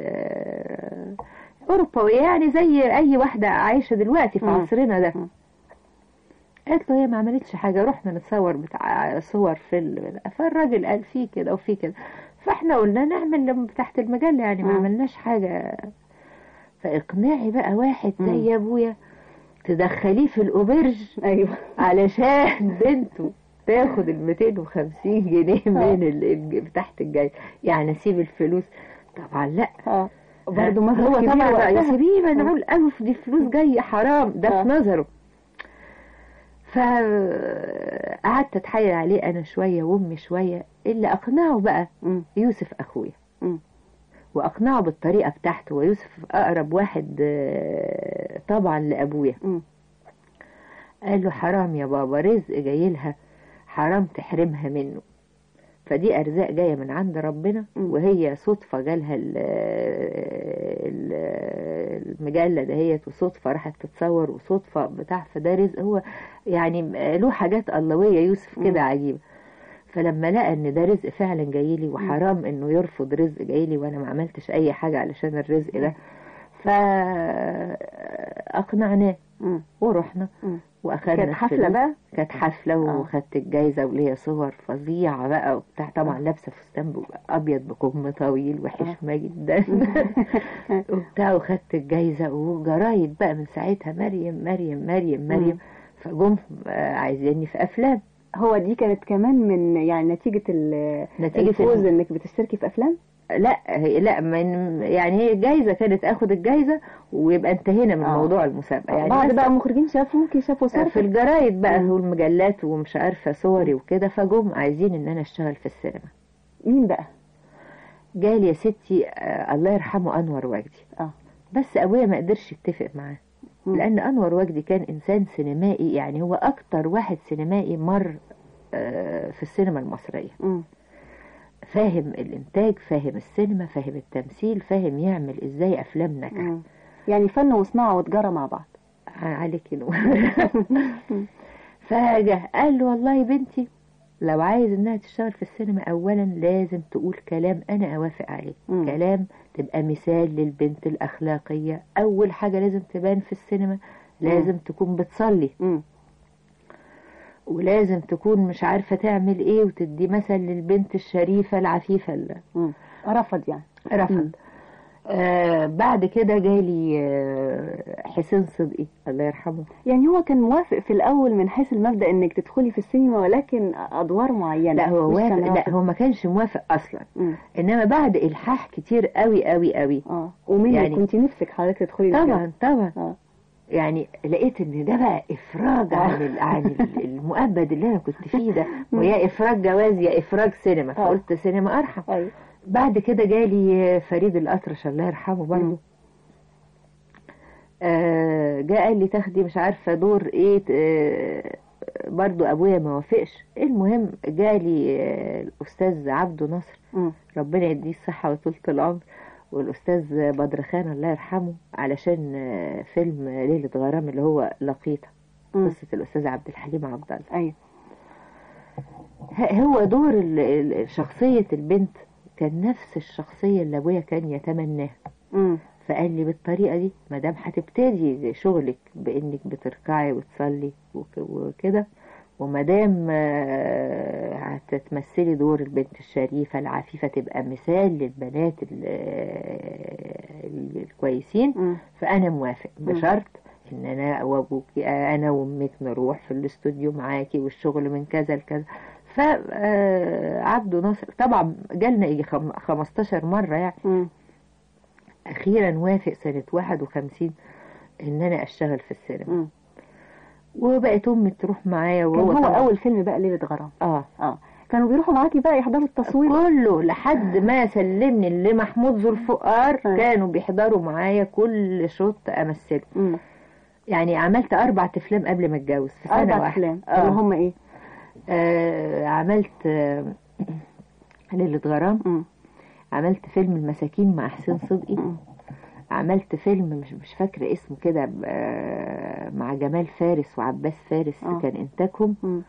ال اوروبويه يعني زي اي واحده عايشه دلوقتي في مم. عصرنا ده مم. قالت له هي ما عملتش حاجه رحنا نتصور بتاع صور في ال... فالراجل قال في كده وفي كده فاحنا قلنا نعمل لما تحت المجله يعني ما مم. عملناش حاجه فاقناعي بقى واحد زي ابويا تدخليه في الاوبرج ايوه علشان بنته تاخد ال 250 جنيه من ال... ال- تحت الجاي يعني اسيب الفلوس طبعا لا اه برضه هو مبلغ كبير طبعا بقى يا وقتها. سيبيه منعول قوي دي فلوس جايه حرام ده آه. في نظره فقعدت اتحايل عليه انا شويه وامي شويه اللي اقنعه بقى مم. يوسف اخويا مم. واقنعه بالطريقه بتاعته ويوسف اقرب واحد آه، طبعا لابويا مم. قال له حرام يا بابا رزق جاي لها حرام تحرمها منه فدي ارزاق جايه من عند ربنا مم. وهي صدفه جالها ال- ال- المجله دهيت وصدفه راحت تتصور وصدفه بتاع فده رزق هو يعني له حاجات اللهويه يوسف كده عجيبه فلما لقى ان ده رزق فعلا جاي لي وحرام انه يرفض رزق جاي لي وانا ما عملتش اي حاجه علشان الرزق ده فاقنعناه مم. ورحنا مم. واخدنا كانت حفلة الفلوس. بقى؟ كانت حفله آه. وخدت الجايزه وليا صور فظيعه بقى وبتاع طبعا لابسه فستان بيبقى ابيض بكم طويل وحشمه جدا وبتاع وخدت الجايزه وجرايد بقى من ساعتها مريم مريم مريم مريم فجم آه، عايزيني في افلام هو دي كانت كمان من يعني نتيجة ال- نتيجة الفوز ال- انك بتشتركي في افلام لا هي لا من يعني هي الجايزه كانت اخد الجايزه ويبقى انتهينا من آه. موضوع المسابقه يعني بعد بس بقى مخرجين شافوكي شافوا في صورتك الجرايد بقى مم. والمجلات ومش عارفه صوري وكده فجم عايزين ان انا اشتغل في السينما مين بقى جالي يا ستي آه الله يرحمه انور وجدي اه بس ابويا ما قدرش يتفق معاه مم. لان انور وجدي كان انسان سينمائي يعني هو اكتر واحد سينمائي مر آه، في السينما المصريه مم. فاهم الانتاج فاهم السينما فاهم التمثيل فاهم يعمل ازاي افلام ناجحه مم. يعني فن وصناعة وتجارة مع بعض عليك نور فجاه قال له والله يا بنتي لو عايز انها تشتغل في السينما اولا لازم تقول كلام انا اوافق عليه مم. كلام تبقى مثال للبنت الاخلاقيه اول حاجه لازم تبان في السينما لازم تكون بتصلي مم. ولازم تكون مش عارفه تعمل ايه وتدي مثل للبنت الشريفه العفيفه اللي مم. رفض يعني رفض آه بعد كده جالي آه حسين صدقي الله يرحمه يعني هو كان موافق في الاول من حيث المبدا انك تدخلي في السينما ولكن ادوار معينه لا هو مش وافق كان لا رافض. هو ما كانش موافق اصلا مم. انما بعد الحاح كتير قوي قوي قوي اه ومنك يعني- يعني كنت نفسك حضرتك تدخلي الجو. طبعا طبعا اه يعني لقيت ان ده بقى افراج عن ال- عن ال- المؤبد اللي انا كنت فيه ده ويا افراج جواز يا افراج سينما فقلت سينما ارحم ايوه بعد كده جالي فريد الأطرش الله يرحمه مم. برضه آه جاء قال لي تاخدي مش عارفة دور ايه آه برضه ابويا ما وافقش المهم جالي آه الاستاذ عبده نصر مم. ربنا يديه الصحة وطولة العمر والاستاذ بدر خان الله يرحمه علشان آه فيلم ليلة غرام اللي هو لقيطة مم. قصة الاستاذ عبد الحليم عبد الله ايوه ه- هو دور ال- ال- شخصية البنت كان نفس الشخصية اللي أبويا كان يتمناها مم. فقال لي بالطريقة دي ما دام هتبتدي شغلك بإنك بتركعي وتصلي وك- وكده وما دام آه، هتتمثلي دور البنت الشريفة العفيفة تبقى مثال للبنات ال- ال- الكويسين مم. فأنا موافق مم. بشرط ان انا وابوكي انا وامك نروح في الاستوديو معاكي والشغل من كذا لكذا فعبده ناصر طبعا جالنا يجي خم- 15 مرة يعني مم. اخيرا وافق سنة 51 ان انا اشتغل في السينما مم. وبقت امي تروح معايا كان وهو هو طبعاً- اول فيلم بقى ليله غرام اه اه كانوا بيروحوا معاكي بقى يحضروا التصوير كله لحد ما سلمني لمحمود ذو الفقار آه. كانوا بيحضروا معايا كل شوط امثله مم. يعني عملت اربع افلام قبل ما اتجوز في سنه اربع واحده افلام آه. اللي هم ايه آه عملت آه ليلة غرام مم. عملت فيلم المساكين مع حسين صدقي مم. عملت فيلم مش مش فاكرة اسمه كده آه مع جمال فارس وعباس فارس آه. كان انتاجهم مم.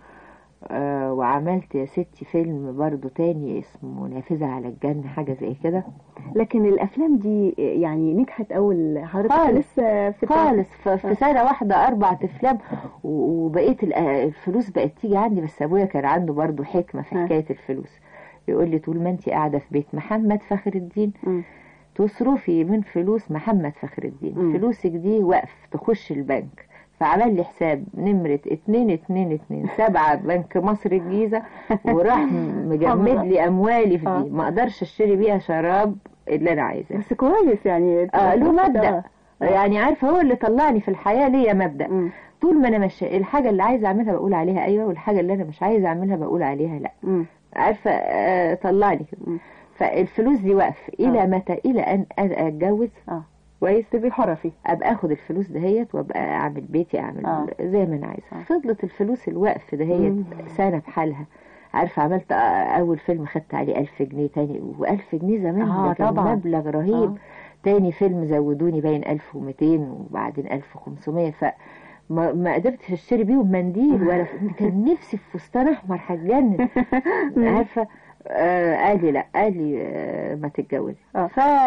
آه وعملت يا ستي فيلم برضو تاني اسمه نافذة على الجنة حاجة زي كده لكن الافلام دي يعني نجحت اول حضرتك خالص. لسه في خالص ف- في سنة واحدة أربع أفلام و- وبقيت ال- الفلوس بقت تيجي عندي بس أبويا كان عنده برضو حكمة في ها. حكاية الفلوس يقول لي طول ما أنت قاعدة في بيت محمد فخر الدين مم. تصرفي من فلوس محمد فخر الدين مم. فلوسك دي وقف تخش البنك فعمل لي حساب نمرة اتنين اتنين اتنين سبعة بنك مصر الجيزة وراح مجمد لي أموالي في آه. دي ما أقدرش أشتري بيها شراب اللي أنا عايزاه بس كويس يعني آه له مبدأ آه. يعني عارفة هو اللي طلعني في الحياة ليا مبدأ مم. طول ما أنا مش الحاجة اللي عايزة أعملها بقول عليها أيوة والحاجة اللي أنا مش عايزة أعملها بقول عليها لأ مم. عارفة آه طلعني كده مم. فالفلوس دي وقف إلى آه. متى إلى أن أن أتجوز اه كويس تبقي حرة فيه ابقى اخد الفلوس دهيت وابقى اعمل بيتي اعمل آه. زي ما انا عايزه آه. فضلت الفلوس الوقف دهيت مم. سنه بحالها عارفه عملت آه، اول فيلم خدت عليه ألف جنيه تاني وألف جنيه زمان آه، ده كان طبعاً. مبلغ رهيب آه. تاني فيلم زودوني باين 1200 وبعدين 1500 ف ما, ما قدرتش اشتري بيهم منديل ولا ف... كان نفسي في فستان احمر هتجنن عارفه آه قال لي لا قال لي آه ما تتجوزي آه.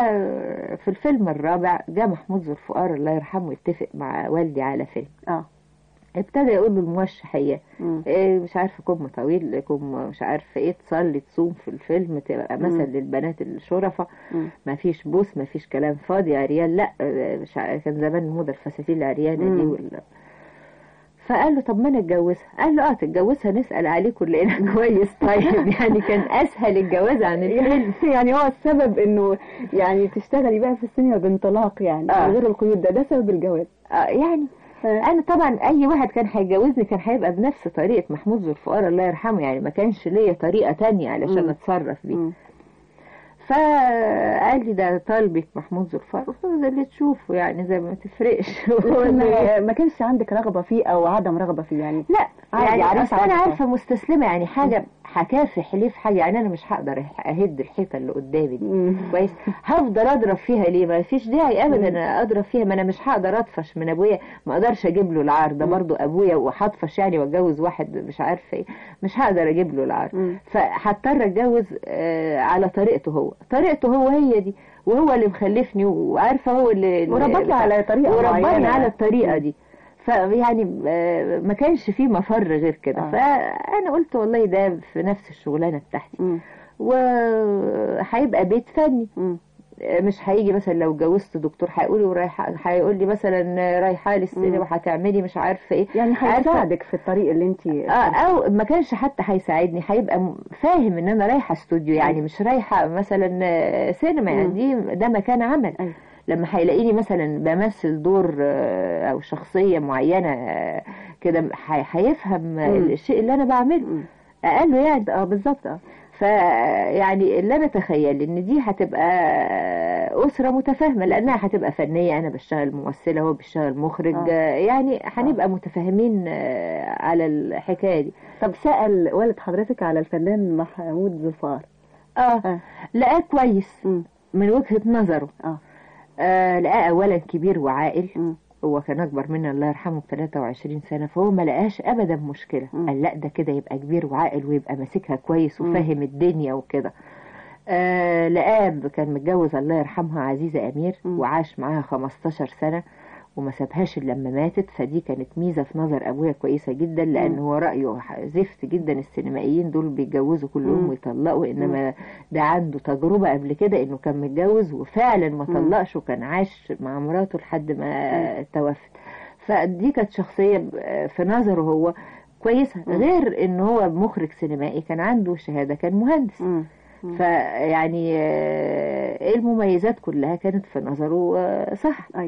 ففي الفيلم الرابع جاء محمود ذو الفقار الله يرحمه يتفق مع والدي على فيلم اه ابتدى يقول له الموشح هي مم. إيه مش عارفه كم طويل كم مش عارفه ايه تصلي تصوم في الفيلم تبقى مثل مم. للبنات الشرفة مم. ما فيش بوس ما فيش كلام فاضي عريان لا آه، مش عارف كان زمان موضة الفساتين العريانة دي مم. وال... فقال له طب ما انا اتجوزها قال له اه تتجوزها نسأل عليكم لقينا كويس طيب يعني كان اسهل الجواز عن الفيلم يعني هو السبب انه يعني تشتغلي بقى في السينما بانطلاق يعني آه. من غير القيود ده ده سبب الجواز آه يعني انا طبعا اي واحد كان هيجوزني كان هيبقى بنفس طريقه محمود ذو الفقار الله يرحمه يعني ما كانش ليا طريقه تانية علشان مم. اتصرف بيه مم. فقال لي ده طالبك محمود ذو الفقار قلت له ده اللي تشوفه يعني زي ما تفرقش لكن ما- ما كانش عندك رغبة فيه او عدم رغبة فيه يعني لا عادي، يعني عريس أصل انا عادي. عارفه مستسلمه يعني حاجه هكافح ليه في حاجه يعني انا مش هقدر اهد الحيطه اللي قدامي دي مم. كويس هفضل اضرب فيها ليه ما فيش داعي ابدا انا اضرب فيها ما انا مش هقدر اطفش من ابويا ما اقدرش اجيب له العار ده برضه ابويا وهطفش يعني واتجوز واحد مش عارفه ايه مش هقدر اجيب له العار مم. فهضطر اتجوز آه، على طريقته هو طريقته هو هي دي وهو اللي مخلفني وعارفه هو اللي وربطني على طريقة ورباني معينة. على الطريقه دي فيعني آه، ما كانش فيه مفر غير كده آه. فانا قلت والله ده في نفس الشغلانه بتاعتي مم. وهيبقى بيت فني مم. مش هيجي مثلا لو اتجوزت دكتور هيقول رايحه هيقول لي مثلا رايحه لي السينما هتعملي مش عارفه ايه يعني عارفة- هيساعدك في الطريق اللي انت اه او ما كانش حتى هيساعدني هيبقى م- فاهم ان انا رايحه استوديو يعني مش رايحه مثلا آه، سينما يعني مم. دي ده مكان عمل أيوة. لما هيلاقيني مثلا بمثل دور آه، او شخصيه معينه آه، كده هي- هيفهم آه، مم. الشيء اللي انا بعمله مم. اقله يعني اه بالظبط اه فيعني اللي انا اتخيل ان دي هتبقى اسره متفاهمه لانها هتبقى فنيه انا بشتغل ممثله هو بيشتغل مخرج آه. آه. يعني هنبقى متفاهمين آه، على الحكايه دي طب سأل والد حضرتك على الفنان محمود ظفار اه آه. لقاه كويس مم. من وجهه نظره اه آه لقاه اولا كبير وعاقل مم. هو كان اكبر مني الله يرحمه ب 23 سنه فهو ما لقاش ابدا مشكله مم. قال لا ده كده يبقى كبير وعاقل ويبقى ماسكها كويس مم. وفاهم الدنيا وكده آه لقاه كان متجوز الله يرحمها عزيزه امير مم. وعاش معاها 15 سنه وما سابهاش الا لما ماتت فدي كانت ميزه في نظر ابويا كويسه جدا لان مم. هو رايه زفت جدا السينمائيين دول بيتجوزوا كلهم مم. ويطلقوا انما ده عنده تجربه قبل كده انه كان متجوز وفعلا ما مم. طلقش وكان عاش مع مراته لحد ما توفت فدي كانت شخصيه ب- في نظره هو كويسه مم. غير ان هو مخرج سينمائي كان عنده شهاده كان مهندس مم. مم. فيعني آه، المميزات كلها كانت في نظره آه، صح ايوه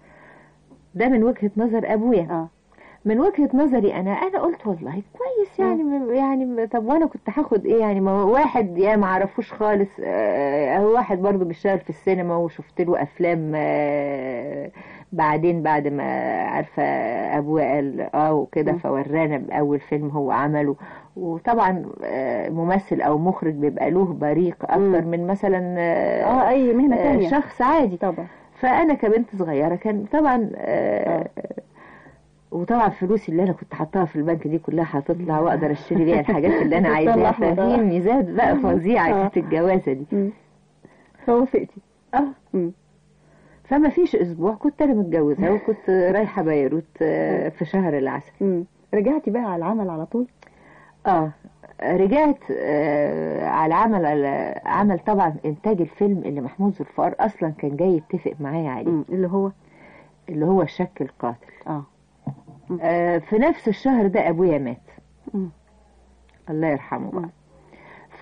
ده من وجهة نظر أبويا اه من وجهة نظري أنا أنا قلت والله كويس يعني م- يعني م- طب وأنا كنت هاخد إيه يعني ما هو واحد يا ما أعرفوش خالص آه، هو واحد برضو بيشتغل في السينما وشفت له أفلام آه، بعدين بعد ما عارفة أبويا قال آه وكده مم. فورانا بأول فيلم هو عمله وطبعا آه، ممثل أو مخرج بيبقى له بريق أكتر مم. من مثلا اه اي مهنة آه، تانية شخص عادي طبعا فانا كبنت صغيره كان طبعا آه آه. وطبعا فلوسي اللي انا كنت حاطاها في البنك دي كلها هتطلع واقدر اشتري بيها الحاجات اللي انا عايزاها طلع ففي طبعا. ميزات بقى فظيعه آه. كانت الجوازه دي مم. فوافقتي اه مم. فما فيش اسبوع كنت انا متجوزه وكنت رايحه بيروت آه، في شهر العسل مم. رجعتي بقى على العمل على طول اه رجعت آه على عمل على عمل طبعا انتاج الفيلم اللي محمود ذوالفقار اصلا كان جاي يتفق معايا عليه مم. اللي هو اللي هو الشك القاتل اه آه في نفس الشهر ده ابويا مات مم. الله يرحمه بقى مم. ف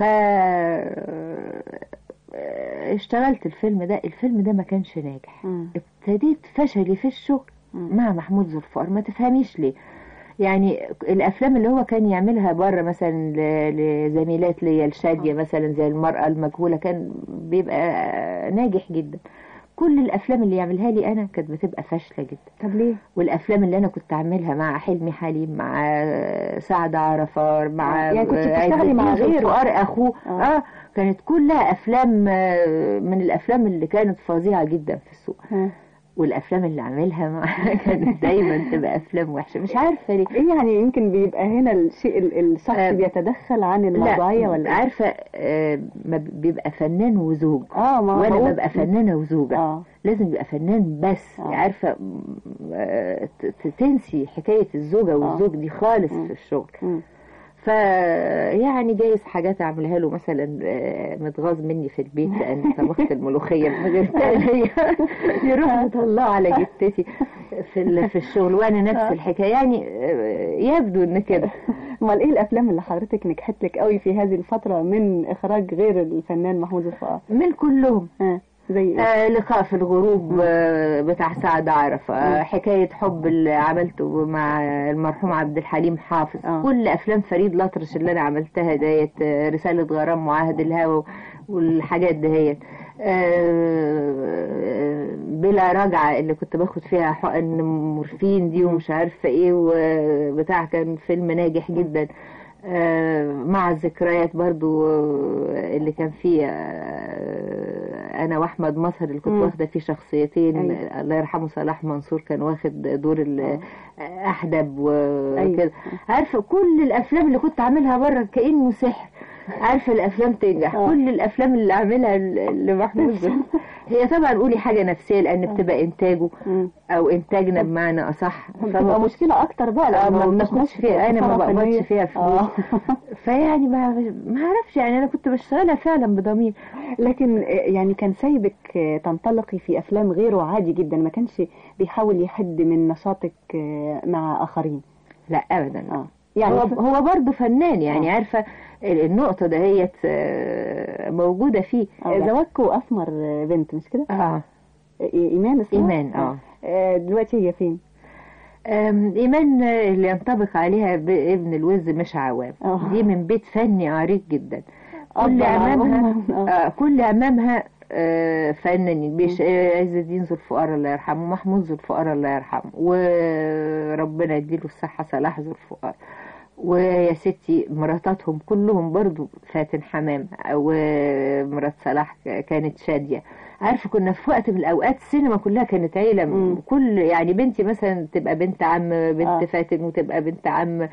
اشتغلت الفيلم ده الفيلم ده ما كانش ناجح مم. ابتديت فشلي في الشغل مم. مع محمود ذوالفقار ما تفهميش ليه يعني الافلام اللي هو كان يعملها بره مثلا ل- لزميلات ليا الشاديه مثلا زي المراه المجهوله كان بيبقى ناجح جدا كل الافلام اللي يعملها لي انا كانت بتبقى فاشله جدا طب ليه والافلام اللي انا كنت اعملها مع حلمي حليم مع سعد عرفار مع يعني كنت عز بتشتغلي مع الدين غيره. ذوالفقار اخوه آه. اه كانت كلها افلام آه، من الافلام اللي كانت فظيعه جدا في السوق ها. والافلام اللي عاملها مع كانت دايما تبقى افلام وحشه مش عارفه ليه ايه يعني يمكن بيبقى هنا الشيء ال- الشخص آه، بيتدخل عن الموضوعية لا ولا إيه؟ عارفه آه، ما ب- بيبقى فنان وزوج اه ما وانا بقول- ببقى فنانه وزوجه اه لازم يبقى فنان بس آه. عارفه م- آه، ت- ت- تنسي حكايه الزوجه والزوج دي خالص مم. في الشغل مم. ف يعني جايز حاجات اعملها له مثلا آه، متغاظ مني في البيت لان طبخت الملوخيه من غير تقليه يروح مطلعه على جتتي في ال- في الشغل وانا نفس الحكايه يعني آه، يبدو ان كده امال ايه الافلام اللي حضرتك نجحت لك قوي في هذه الفترة من اخراج غير الفنان محمود الفقار من كلهم ها زي ايه آه لقاء في الغروب آه بتاع سعد عرفة آه حكاية حب اللي عملته مع المرحوم عبد الحليم حافظ آه. كل أفلام فريد الأطرش اللي أنا عملتها ديت آه رسالة غرام معاهد الهوى والحاجات دهيت آه بلا رجعة اللي كنت باخد فيها حقن مورفين دي ومش عارفة ايه وبتاع كان فيلم ناجح جدا آه، مع الذكريات برضو آه، اللي كان فيه آه، انا واحمد مصر اللي كنت مم. واخده فيه شخصيتين أيوة. الله يرحمه صلاح منصور كان واخد دور ال- احدب أيوة. وكده عارفه كل الافلام اللي كنت عاملها بره كانه سحر عارفه الافلام تنجح آه. كل الافلام اللي عاملها ل- لمحمود زهر هي طبعا قولي حاجه نفسيه لان بتبقى انتاجه مم. او انتاجنا بمعنى اصح بتبقى مشكلة أكتر بقى آه، لأنه ما بنخش بناخدش فيها انا ما خسارة بقبضش فنية. فيها فلوس آه. فيعني ما ما اعرفش يعني انا كنت بشتغلها فعلا بضمير لكن آه، يعني كان سايبك آه، تنطلقي في أفلام غيره عادي جدا ما كانش بيحاول يحد من نشاطك آه، مع آخرين لا ابدا اه يعني هو ف- هو برضه فنان يعني آه. عارفه النقطه دهيت آه، موجوده فيه آه، زوجكوا أسمر آه، بنت مش كده؟ اه آه، إيمان اسمها؟ إيمان، آه. آه، دلوقتي هي فين؟ أم، إيمان اللي ينطبق عليها بابن الوز مش عوام آه. دي من بيت فني عريق جدا كل أفضل عمامها عموماً، آه. آه، كل عمامها آه، فنانين بيش آه، عز الدين ذو الفقراء الله يرحمه محمود ذو الفقراء الله يرحمه وربنا يديله الصحة صلاح ذو الفقراء ويا ستي مراتاتهم كلهم برضو فاتن حمام ومرات صلاح كانت شادية عارفة كنا في وقت من الأوقات السينما كلها كانت عيلة مم. كل يعني بنتي مثلا تبقى بنت عم بنت آه. آه. فاتن وتبقى بنت عم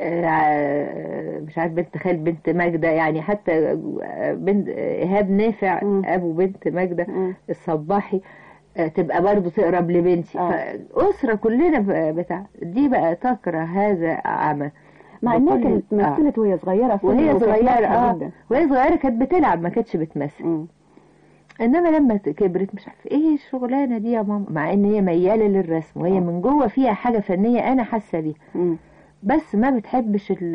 آه، مش عارف بنت خال بنت ماجدة يعني حتى آه، بنت إيهاب نافع مم. أبو بنت ماجدة مم. الصباحي آه، تبقى برضو تقرب لبنتي آه. فأسرة كلنا ب- بتاع دي بقى تكره هذا عمى مع إنها بكل- كانت مثلت وهي صغيرة فيلم وهي وكانت صغيرة ناجحة اه جدا. وهي صغيرة كانت بتلعب ما كانتش بتمثل مم. انما لما كبرت مش عارفه ايه الشغلانه دي يا ماما مع ان هي مياله للرسم وهي آه. من جوه فيها حاجه فنيه انا حاسه بيها مم. بس ما بتحبش ال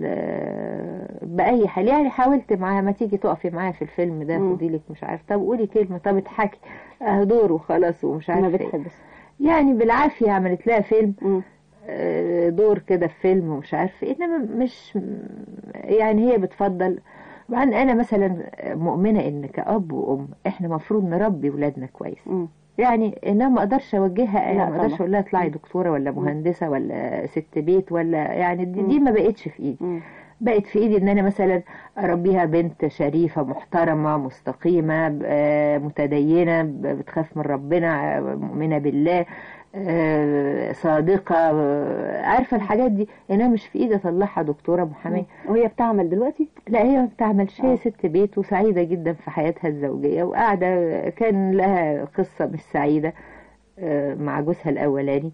ال باي حال يعني حاولت معاها ما تيجي تقفي معايا في الفيلم ده مم. خدي لك مش عارف طب قولي كلمه طب اضحكي اه دور وخلاص ومش ما عارفه إيه. بتحبش يعني بالعافيه عملت لها فيلم مم. آه، دور كده في فيلم ومش عارفه إيه. انما مش يعني هي بتفضل وبعدين انا مثلا مؤمنه ان كاب وام احنا مفروض نربي ولادنا كويس مم. يعني انما ما اقدرش اوجهها لا انا ما اقدرش طبعا. اقول لها اطلعي دكتوره ولا مهندسه ولا ست بيت ولا يعني دي, دي مم. ما بقتش في ايدي مم. بقت في ايدي ان انا مثلا اربيها بنت شريفه محترمه مستقيمه آه، متدينه ب- بتخاف من ربنا آه، مؤمنه بالله آه، صادقه آه، عارفه الحاجات دي انها مش في ايدي اطلعها دكتوره محاميه وهي بتعمل دلوقتي؟ لا هي ما بتعملش آه. هي ست بيت وسعيدة جدا في حياتها الزوجية وقاعدة كان لها قصة مش سعيدة آه، مع جوزها الأولاني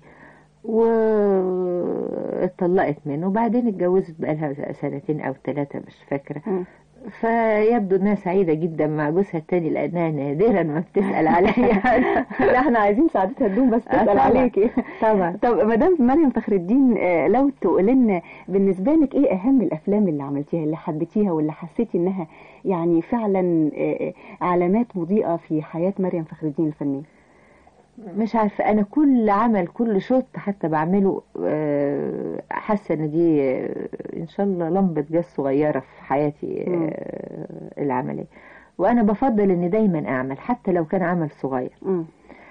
واتطلقت منه وبعدين اتجوزت بقالها سنتين أو ثلاثة مش فاكرة مم. فيبدو انها سعيدة جدا مع جوزها التاني لأنها نادرا ما بتسأل عليا لا احنا عايزين سعادتها تدوم بس آه، تسأل طبعا. عليكي طبعا طب مدام مريم فخر الدين آه، لو تقول لنا بالنسبة لك ايه اهم الافلام اللي عملتيها اللي حبيتيها واللي حسيتي انها يعني فعلا آه، آه، علامات مضيئة في حياة مريم فخر الدين الفنية مش عارفة أنا كل عمل كل شوط حتى بعمله آه، حاسة إن دي آه، إن شاء الله لمبة جاز صغيرة في حياتي مم. آه، العملية وأنا بفضل إن دايما أعمل حتى لو كان عمل صغير مم.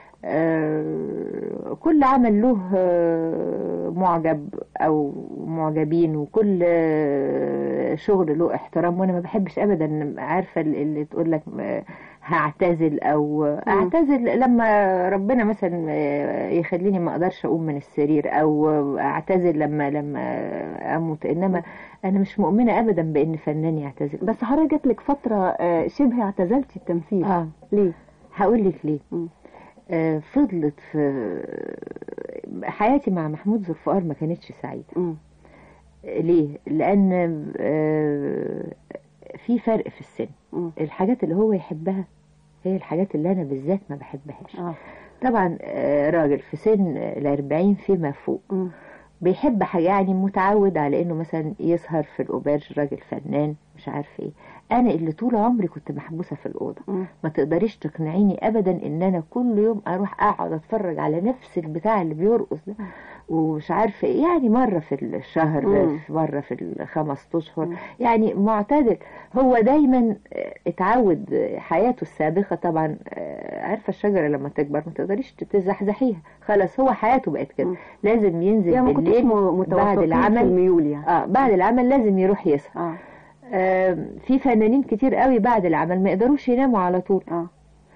آه، كل عمل له آه، معجب او معجبين وكل آه، شغل له احترام وانا ما بحبش ابدا عارفه اللي تقول لك آه، هعتزل او اعتزل لما ربنا مثلا آه، يخليني ما اقدرش اقوم من السرير او اعتزل لما لما اموت انما انا مش مؤمنه ابدا بان فنان يعتزل بس حضرتك جات لك فترة آه، شبه اعتزلتي التمثيل اه ليه؟ هقول لك ليه مم. آه، فضلت في حياتي مع محمود ذوالفقار ما كانتش سعيدة مم. ليه؟ لأن آه، في فرق في السن مم. الحاجات اللي هو يحبها هي الحاجات اللي أنا بالذات ما بحبهاش اه طبعا آه، راجل في سن الأربعين فيما فوق مم. بيحب حاجة يعني متعود على انه مثلا يسهر في الأوباج راجل فنان مش عارف ايه انا اللي طول عمري كنت محبوسة في الأوضة مم. ما تقدريش تقنعيني ابدا ان انا كل يوم اروح اقعد اتفرج على نفس البتاع اللي بيرقص ده ومش عارفه ايه يعني مره في الشهر مم. مره في الخمس اشهر مم. يعني معتدل هو دايما آه، اتعود آه، حياته السابقه طبعا آه، عارفه الشجره لما تكبر ما تقدريش تزحزحيها خلاص هو حياته بقت كده مم. لازم ينزل يعني ما كنتش بالليل م- بعد متوسطين في العمل الميول يعني اه بعد العمل لازم يروح يسهر اه آه في فنانين كتير قوي بعد العمل ما يقدروش يناموا على طول اه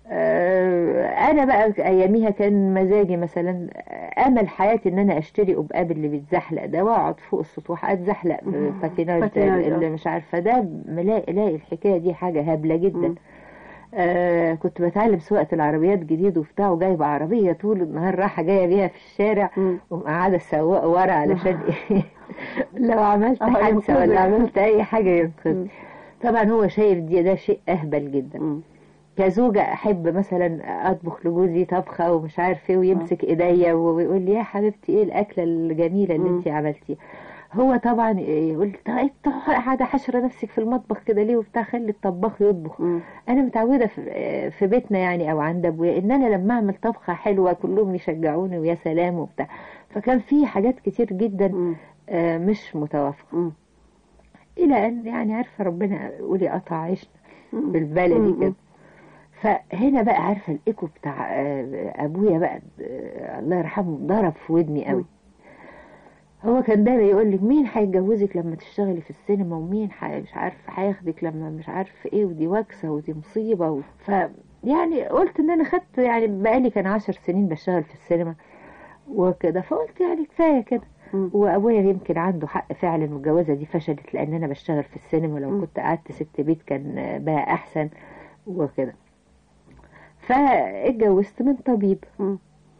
آه، انا بقى اياميها كان مزاجي مثلا امل حياتي ان انا اشتري قبقاب اللي بيتزحلق ده واقعد فوق السطوح اتزحلق في مم. باتيناج باتيناج، اللي آه. مش عارفه ده ملاقي الاقي الحكايه دي حاجه هبله جدا مم. آه كنت بتعلم سواقه العربيات جديد وبتاع وجايبه عربيه طول النهار رايحه جايه بيها في الشارع مم. ومقعده السواق ورا علشان ايه لو عملت آه، حادثه ينقذك. ولا عملت اي حاجه ينقذ مم. طبعا هو شايف دي ده شيء اهبل جدا مم. كزوجة أحب مثلا أطبخ لجوزي طبخة ومش عارف إيه ويمسك إيديا ويقول لي يا حبيبتي إيه الأكلة الجميلة اللي مم. أنت عملتيها هو طبعا يقول لي طيب أنت قاعدة حشرة نفسك في المطبخ كده ليه وبتاع خلي الطباخ يطبخ مم. أنا متعودة في في بيتنا يعني أو عند أبويا إن أنا لما أعمل طبخة حلوة كلهم يشجعوني ويا سلام وبتاع فكان في حاجات كتير جدا مم. آه، مش متوافقة مم. إلى أن يعني عارفة ربنا قولي قطع عيشنا مم. بالبلدي مم. كده فهنا بقى عارفه الايكو بتاع آه، ابويا بقى آه، الله يرحمه ضرب في ودني قوي هو كان دايما يقول لي مين هيتجوزك لما تشتغلي في السينما ومين حي... مش عارف هياخدك لما مش عارف ايه ودي وكسه ودي مصيبه و... ف يعني قلت ان انا خدت يعني بقالي كان عشر سنين بشتغل في السينما وكده فقلت يعني كفايه كده مم. وابويا يمكن عنده حق فعلا والجوازه دي فشلت لان انا بشتغل في السينما لو مم. كنت قعدت ست بيت كان بقى احسن وكده فاتجوزت من طبيب مم.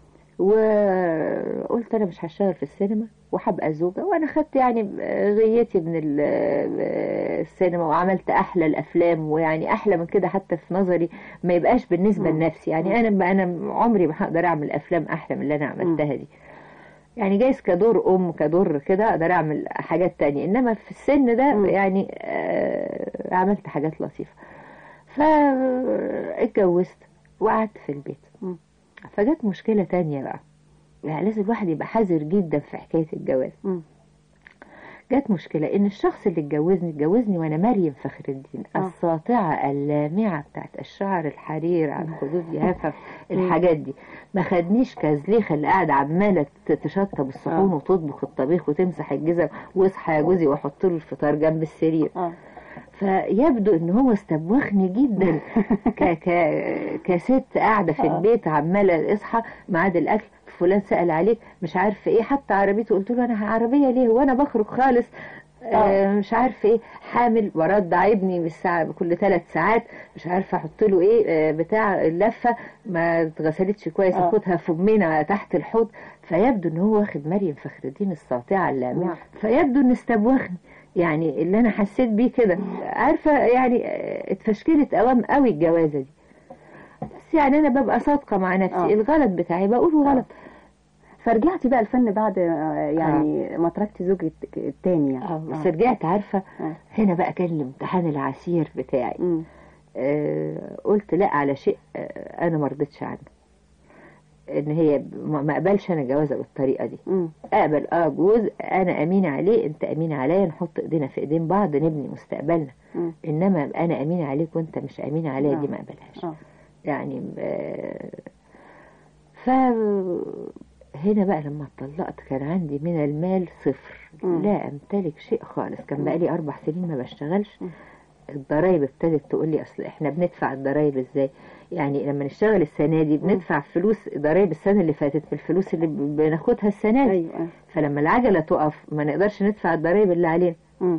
وقلت انا مش هشتغل في السينما وهبقى زوجه وانا خدت يعني غيتي من ال- السينما وعملت احلى الافلام ويعني احلى من كده حتى في نظري ما يبقاش بالنسبه مم. لنفسي يعني انا انا عمري ما هقدر اعمل افلام احلى من اللي انا عملتها دي يعني جايز كدور ام كدور كده اقدر اعمل حاجات تانية انما في السن ده مم. يعني آه عملت حاجات لطيفه فاتجوزت وقعدت في البيت مم. فجت مشكله تانية بقى يعني لازم الواحد يبقى حذر جدا في حكايه الجواز مم. جت مشكلة إن الشخص اللي اتجوزني اتجوزني وأنا مريم فخر الدين آه. الساطعة اللامعة بتاعت الشعر الحرير على الخدود يهفف الحاجات دي ما خدنيش كزليخة اللي قاعدة عمالة ت- تشطب الصحون آه. وتطبخ الطبيخ وتمسح الجزم واصحى يا جوزي واحط له الفطار جنب السرير اه فيبدو ان هو استبوخني جدا ك ك كست قاعده في آه. البيت عماله اصحى ميعاد الاكل فلان سال عليك مش عارفه ايه حتى عربيته قلت له انا عربيه ليه وانا بخرج خالص آه مش عارفه ايه حامل ورضع ابني بالساعه كل ثلاث ساعات مش عارفه احط له ايه آه بتاع اللفه ما اتغسلتش كويس آه. اخدها فمين تحت الحوض فيبدو ان هو واخد مريم فخر الدين الساطعه اللامعه نعم. فيبدو ان استبوخني يعني اللي انا حسيت بيه كده عارفه يعني آه، اتفشكلت اوام قوي الجوازه دي بس يعني انا ببقى صادقه مع نفسي آه. الغلط بتاعي بقوله غلط فرجعتي بقى الفن بعد آه، يعني ما تركتي زوجك التاني يعني اه بس رجعت عارفه آه. هنا بقى كان الامتحان العسير بتاعي مم. آه قلت لا على شيء آه انا ما رضيتش عنه ان هي ما ما اقبلش انا جوازه بالطريقه دي مم. اقبل اه جوز انا امينه عليه انت امينه عليا نحط ايدينا في ايدين بعض نبني مستقبلنا مم. انما انا امينه عليك وانت مش امينه عليا دي آه. ما اقبلهاش اه يعني آه، ف هنا بقى لما اتطلقت كان عندي من المال صفر مم. لا امتلك شيء خالص كان مم. بقالي اربع سنين ما بشتغلش مم. الضرايب ابتدت تقول لي اصل احنا بندفع الضرايب ازاي يعني لما نشتغل السنه دي بندفع فلوس ضرايب السنه اللي فاتت بالفلوس اللي ب- بناخدها السنه دي ايوه آه. فلما العجله تقف ما نقدرش ندفع الضرايب اللي علينا مم.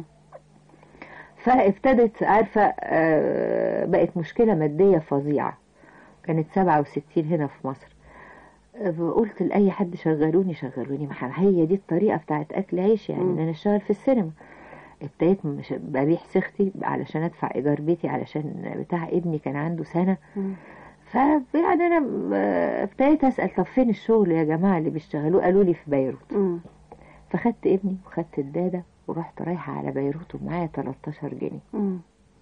فابتدت عارفة آه، بقت مشكلة مادية فظيعة كانت 67 هنا في مصر آه، قلت لأي حد شغلوني شغلوني ما هي دي الطريقة بتاعت أكل عيش يعني مم. إن أنا أشتغل في السينما ابتديت مش ببيع سختي علشان أدفع إيجار بيتي علشان بتاع ابني كان عنده سنة مم. فيعني أنا آه، ابتديت أسأل طب فين الشغل يا جماعة اللي بيشتغلوه قالوا لي في بيروت مم. فخدت ابني وخدت الدادة ورحت رايحة على بيروت ومعايا 13 جنيه مم.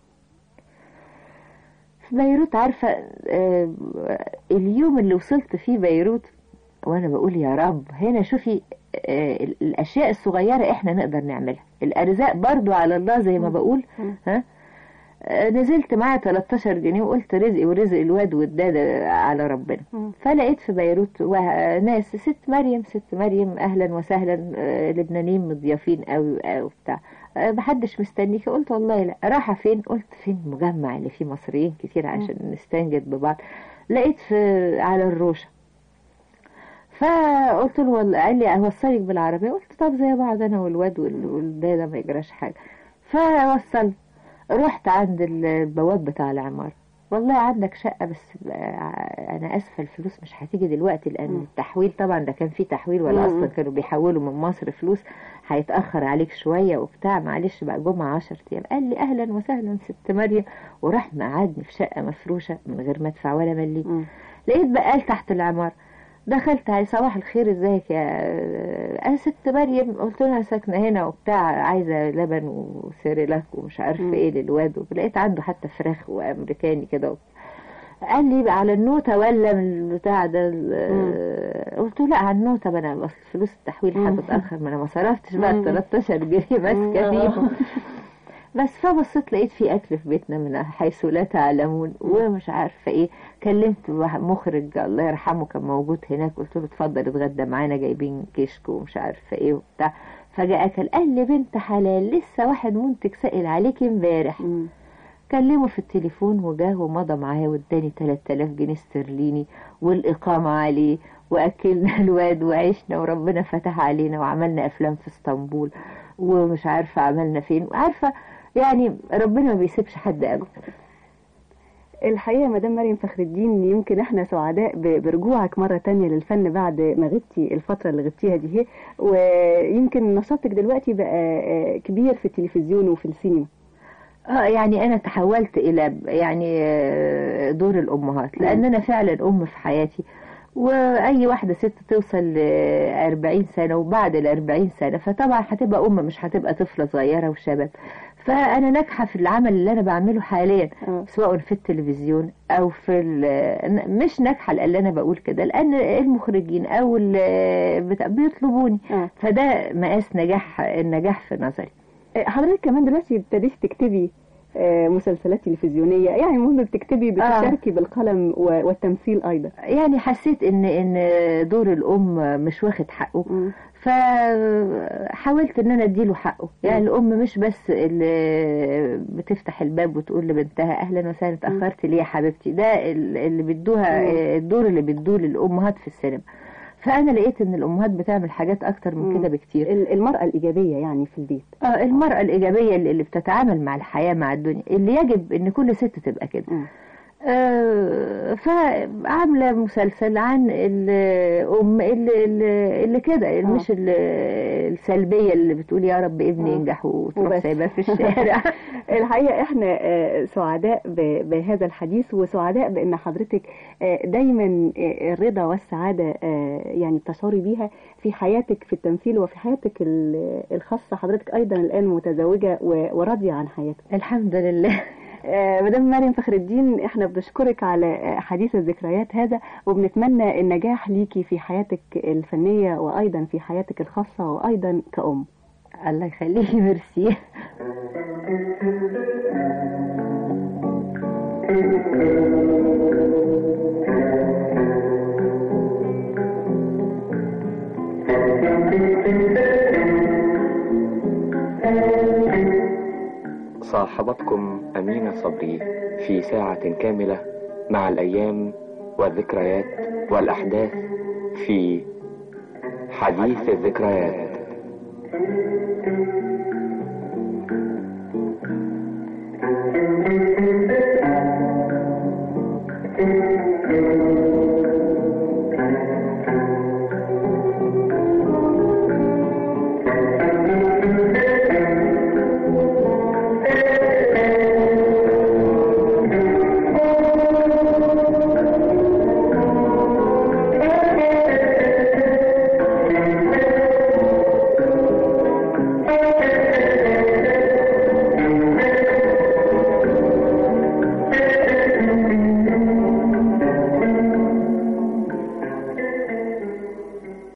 في بيروت عارفة آه، اليوم اللي وصلت فيه بيروت وانا بقول يا رب هنا شوفي آه، ال- الاشياء الصغيرة احنا نقدر نعملها الارزاق برضو على الله زي ما بقول مم. ها آه، نزلت معايا 13 جنيه وقلت رزقي ورزق الواد والدادة على ربنا مم. فلقيت في بيروت وا- ناس ست مريم ست مريم اهلا وسهلا آه، لبنانيين مضيافين قوي وبتاع آه، محدش مستنيكي قلت والله لا رايحه فين قلت فين المجمع اللي فيه مصريين كتير عشان نستنجد ببعض لقيت في على الروشه فقلت له والله قال لي اوصلك بالعربيه قلت طب زي بعض انا والواد وال- والداده ما يجراش حاجه فوصل رحت عند البواب بتاع العماره والله عندك شقة بس آه، أنا آسفة الفلوس مش هتيجي دلوقتي لأن مم. التحويل طبعا ده كان في تحويل ولا مم. أصلا كانوا بيحولوا من مصر فلوس هيتأخر عليك شوية وبتاع معلش بقى جمعة عشر أيام قال لي أهلا وسهلا ست مريم وراح مقعدني في شقة مفروشة من غير ما أدفع ولا مليم مم. لقيت بقال تحت العمارة دخلت عليه صباح الخير ازيك يا انا ست مريم قلت لها ساكنه هنا وبتاع عايزه لبن وسيريلاك ومش عارفه مم. ايه للواد لقيت عنده حتى فراخ وامريكاني كده قال لي بقى على النوتة ولا من البتاع ده ال- قلت له لا على النوتة ما انا اصل فلوس التحويل مم. هتتأخر ما انا ما صرفتش بقى مم. ال 13 جنيه ماسكة مم. فيهم بس فبصيت لقيت في اكل في بيتنا من حيث لا تعلمون ومش عارفه ايه كلمت واحد مخرج الله يرحمه كان موجود هناك قلت له اتفضل اتغدى معانا جايبين كشك ومش عارفه ايه وبتاع فجاء اكل قال لي بنت حلال لسه واحد منتج سائل عليك امبارح مم. كلمه في التليفون وجاه ومضى معايا واداني 3000 جنيه استرليني والإقامة عليه وأكلنا الواد وعشنا وربنا فتح علينا وعملنا أفلام في اسطنبول ومش عارفة عملنا فين عارفة يعني ربنا ما بيسيبش حد أبدا الحقيقة مدام مريم فخر الدين يمكن احنا سعداء ب- برجوعك مرة تانية للفن بعد ما غبتي الفترة اللي غبتيها دي هي ويمكن نشاطك دلوقتي بقى آه، كبير في التلفزيون وفي السينما اه يعني انا تحولت الى يعني آه، دور الامهات لان انا فعلا ام في حياتي واي واحده ست توصل ل 40 سنه وبعد ال 40 سنه فطبعا هتبقى ام مش هتبقى طفله صغيره وشباب فانا ناجحه في العمل اللي انا بعمله حاليا آه. سواء في التلفزيون او في ال- مش ناجحه لان انا بقول كده لان المخرجين او ال- بتاع- بيطلبوني آه. فده مقاس نجاح النجاح في نظري آه، حضرتك كمان دلوقتي ابتديتي تكتبي آه، مسلسلات تلفزيونية يعني المهم بتكتبي بتشاركي بالقلم و- والتمثيل أيضا يعني حسيت ان ان دور الام مش واخد حقه مم. فحاولت ان انا اديله حقه يعني الام مش بس اللي بتفتح الباب وتقول لبنتها اهلا وسهلا اتاخرت ليه يا حبيبتي ده ال- اللي بيدوها مم. الدور اللي بيدوه للامهات في السينما فانا لقيت ان الامهات بتعمل حاجات اكتر من مم. كده بكتير ال- المرأة الإيجابية يعني في البيت اه المرأة الإيجابية اللي اللي بتتعامل مع الحياة مع الدنيا اللي يجب إن كل ست تبقى كده مم. آه، فعاملة مسلسل عن الأم اللي, اللي, اللي كده اللي آه. مش اللي السلبية اللي بتقول يا رب ابني آه. ينجح وتروح وبس. سايباه في الشارع الحقيقة احنا آه، سعداء ب- بهذا الحديث وسعداء بان حضرتك آه، دايما آه، الرضا والسعادة آه، يعني بتشعري بيها في حياتك في التمثيل وفي حياتك ال- الخاصة حضرتك ايضا الان متزوجة و- وراضية عن حياتك الحمد لله آه، مدام مريم فخر الدين احنا بنشكرك على آه، حديث الذكريات هذا وبنتمنى النجاح ليكي في حياتك الفنية وايضا في حياتك الخاصة وايضا كأم الله يخليكي ميرسي صاحبتكم أمينة صبري في ساعة كاملة مع الأيام والذكريات والأحداث في حديث الذكريات Thank you.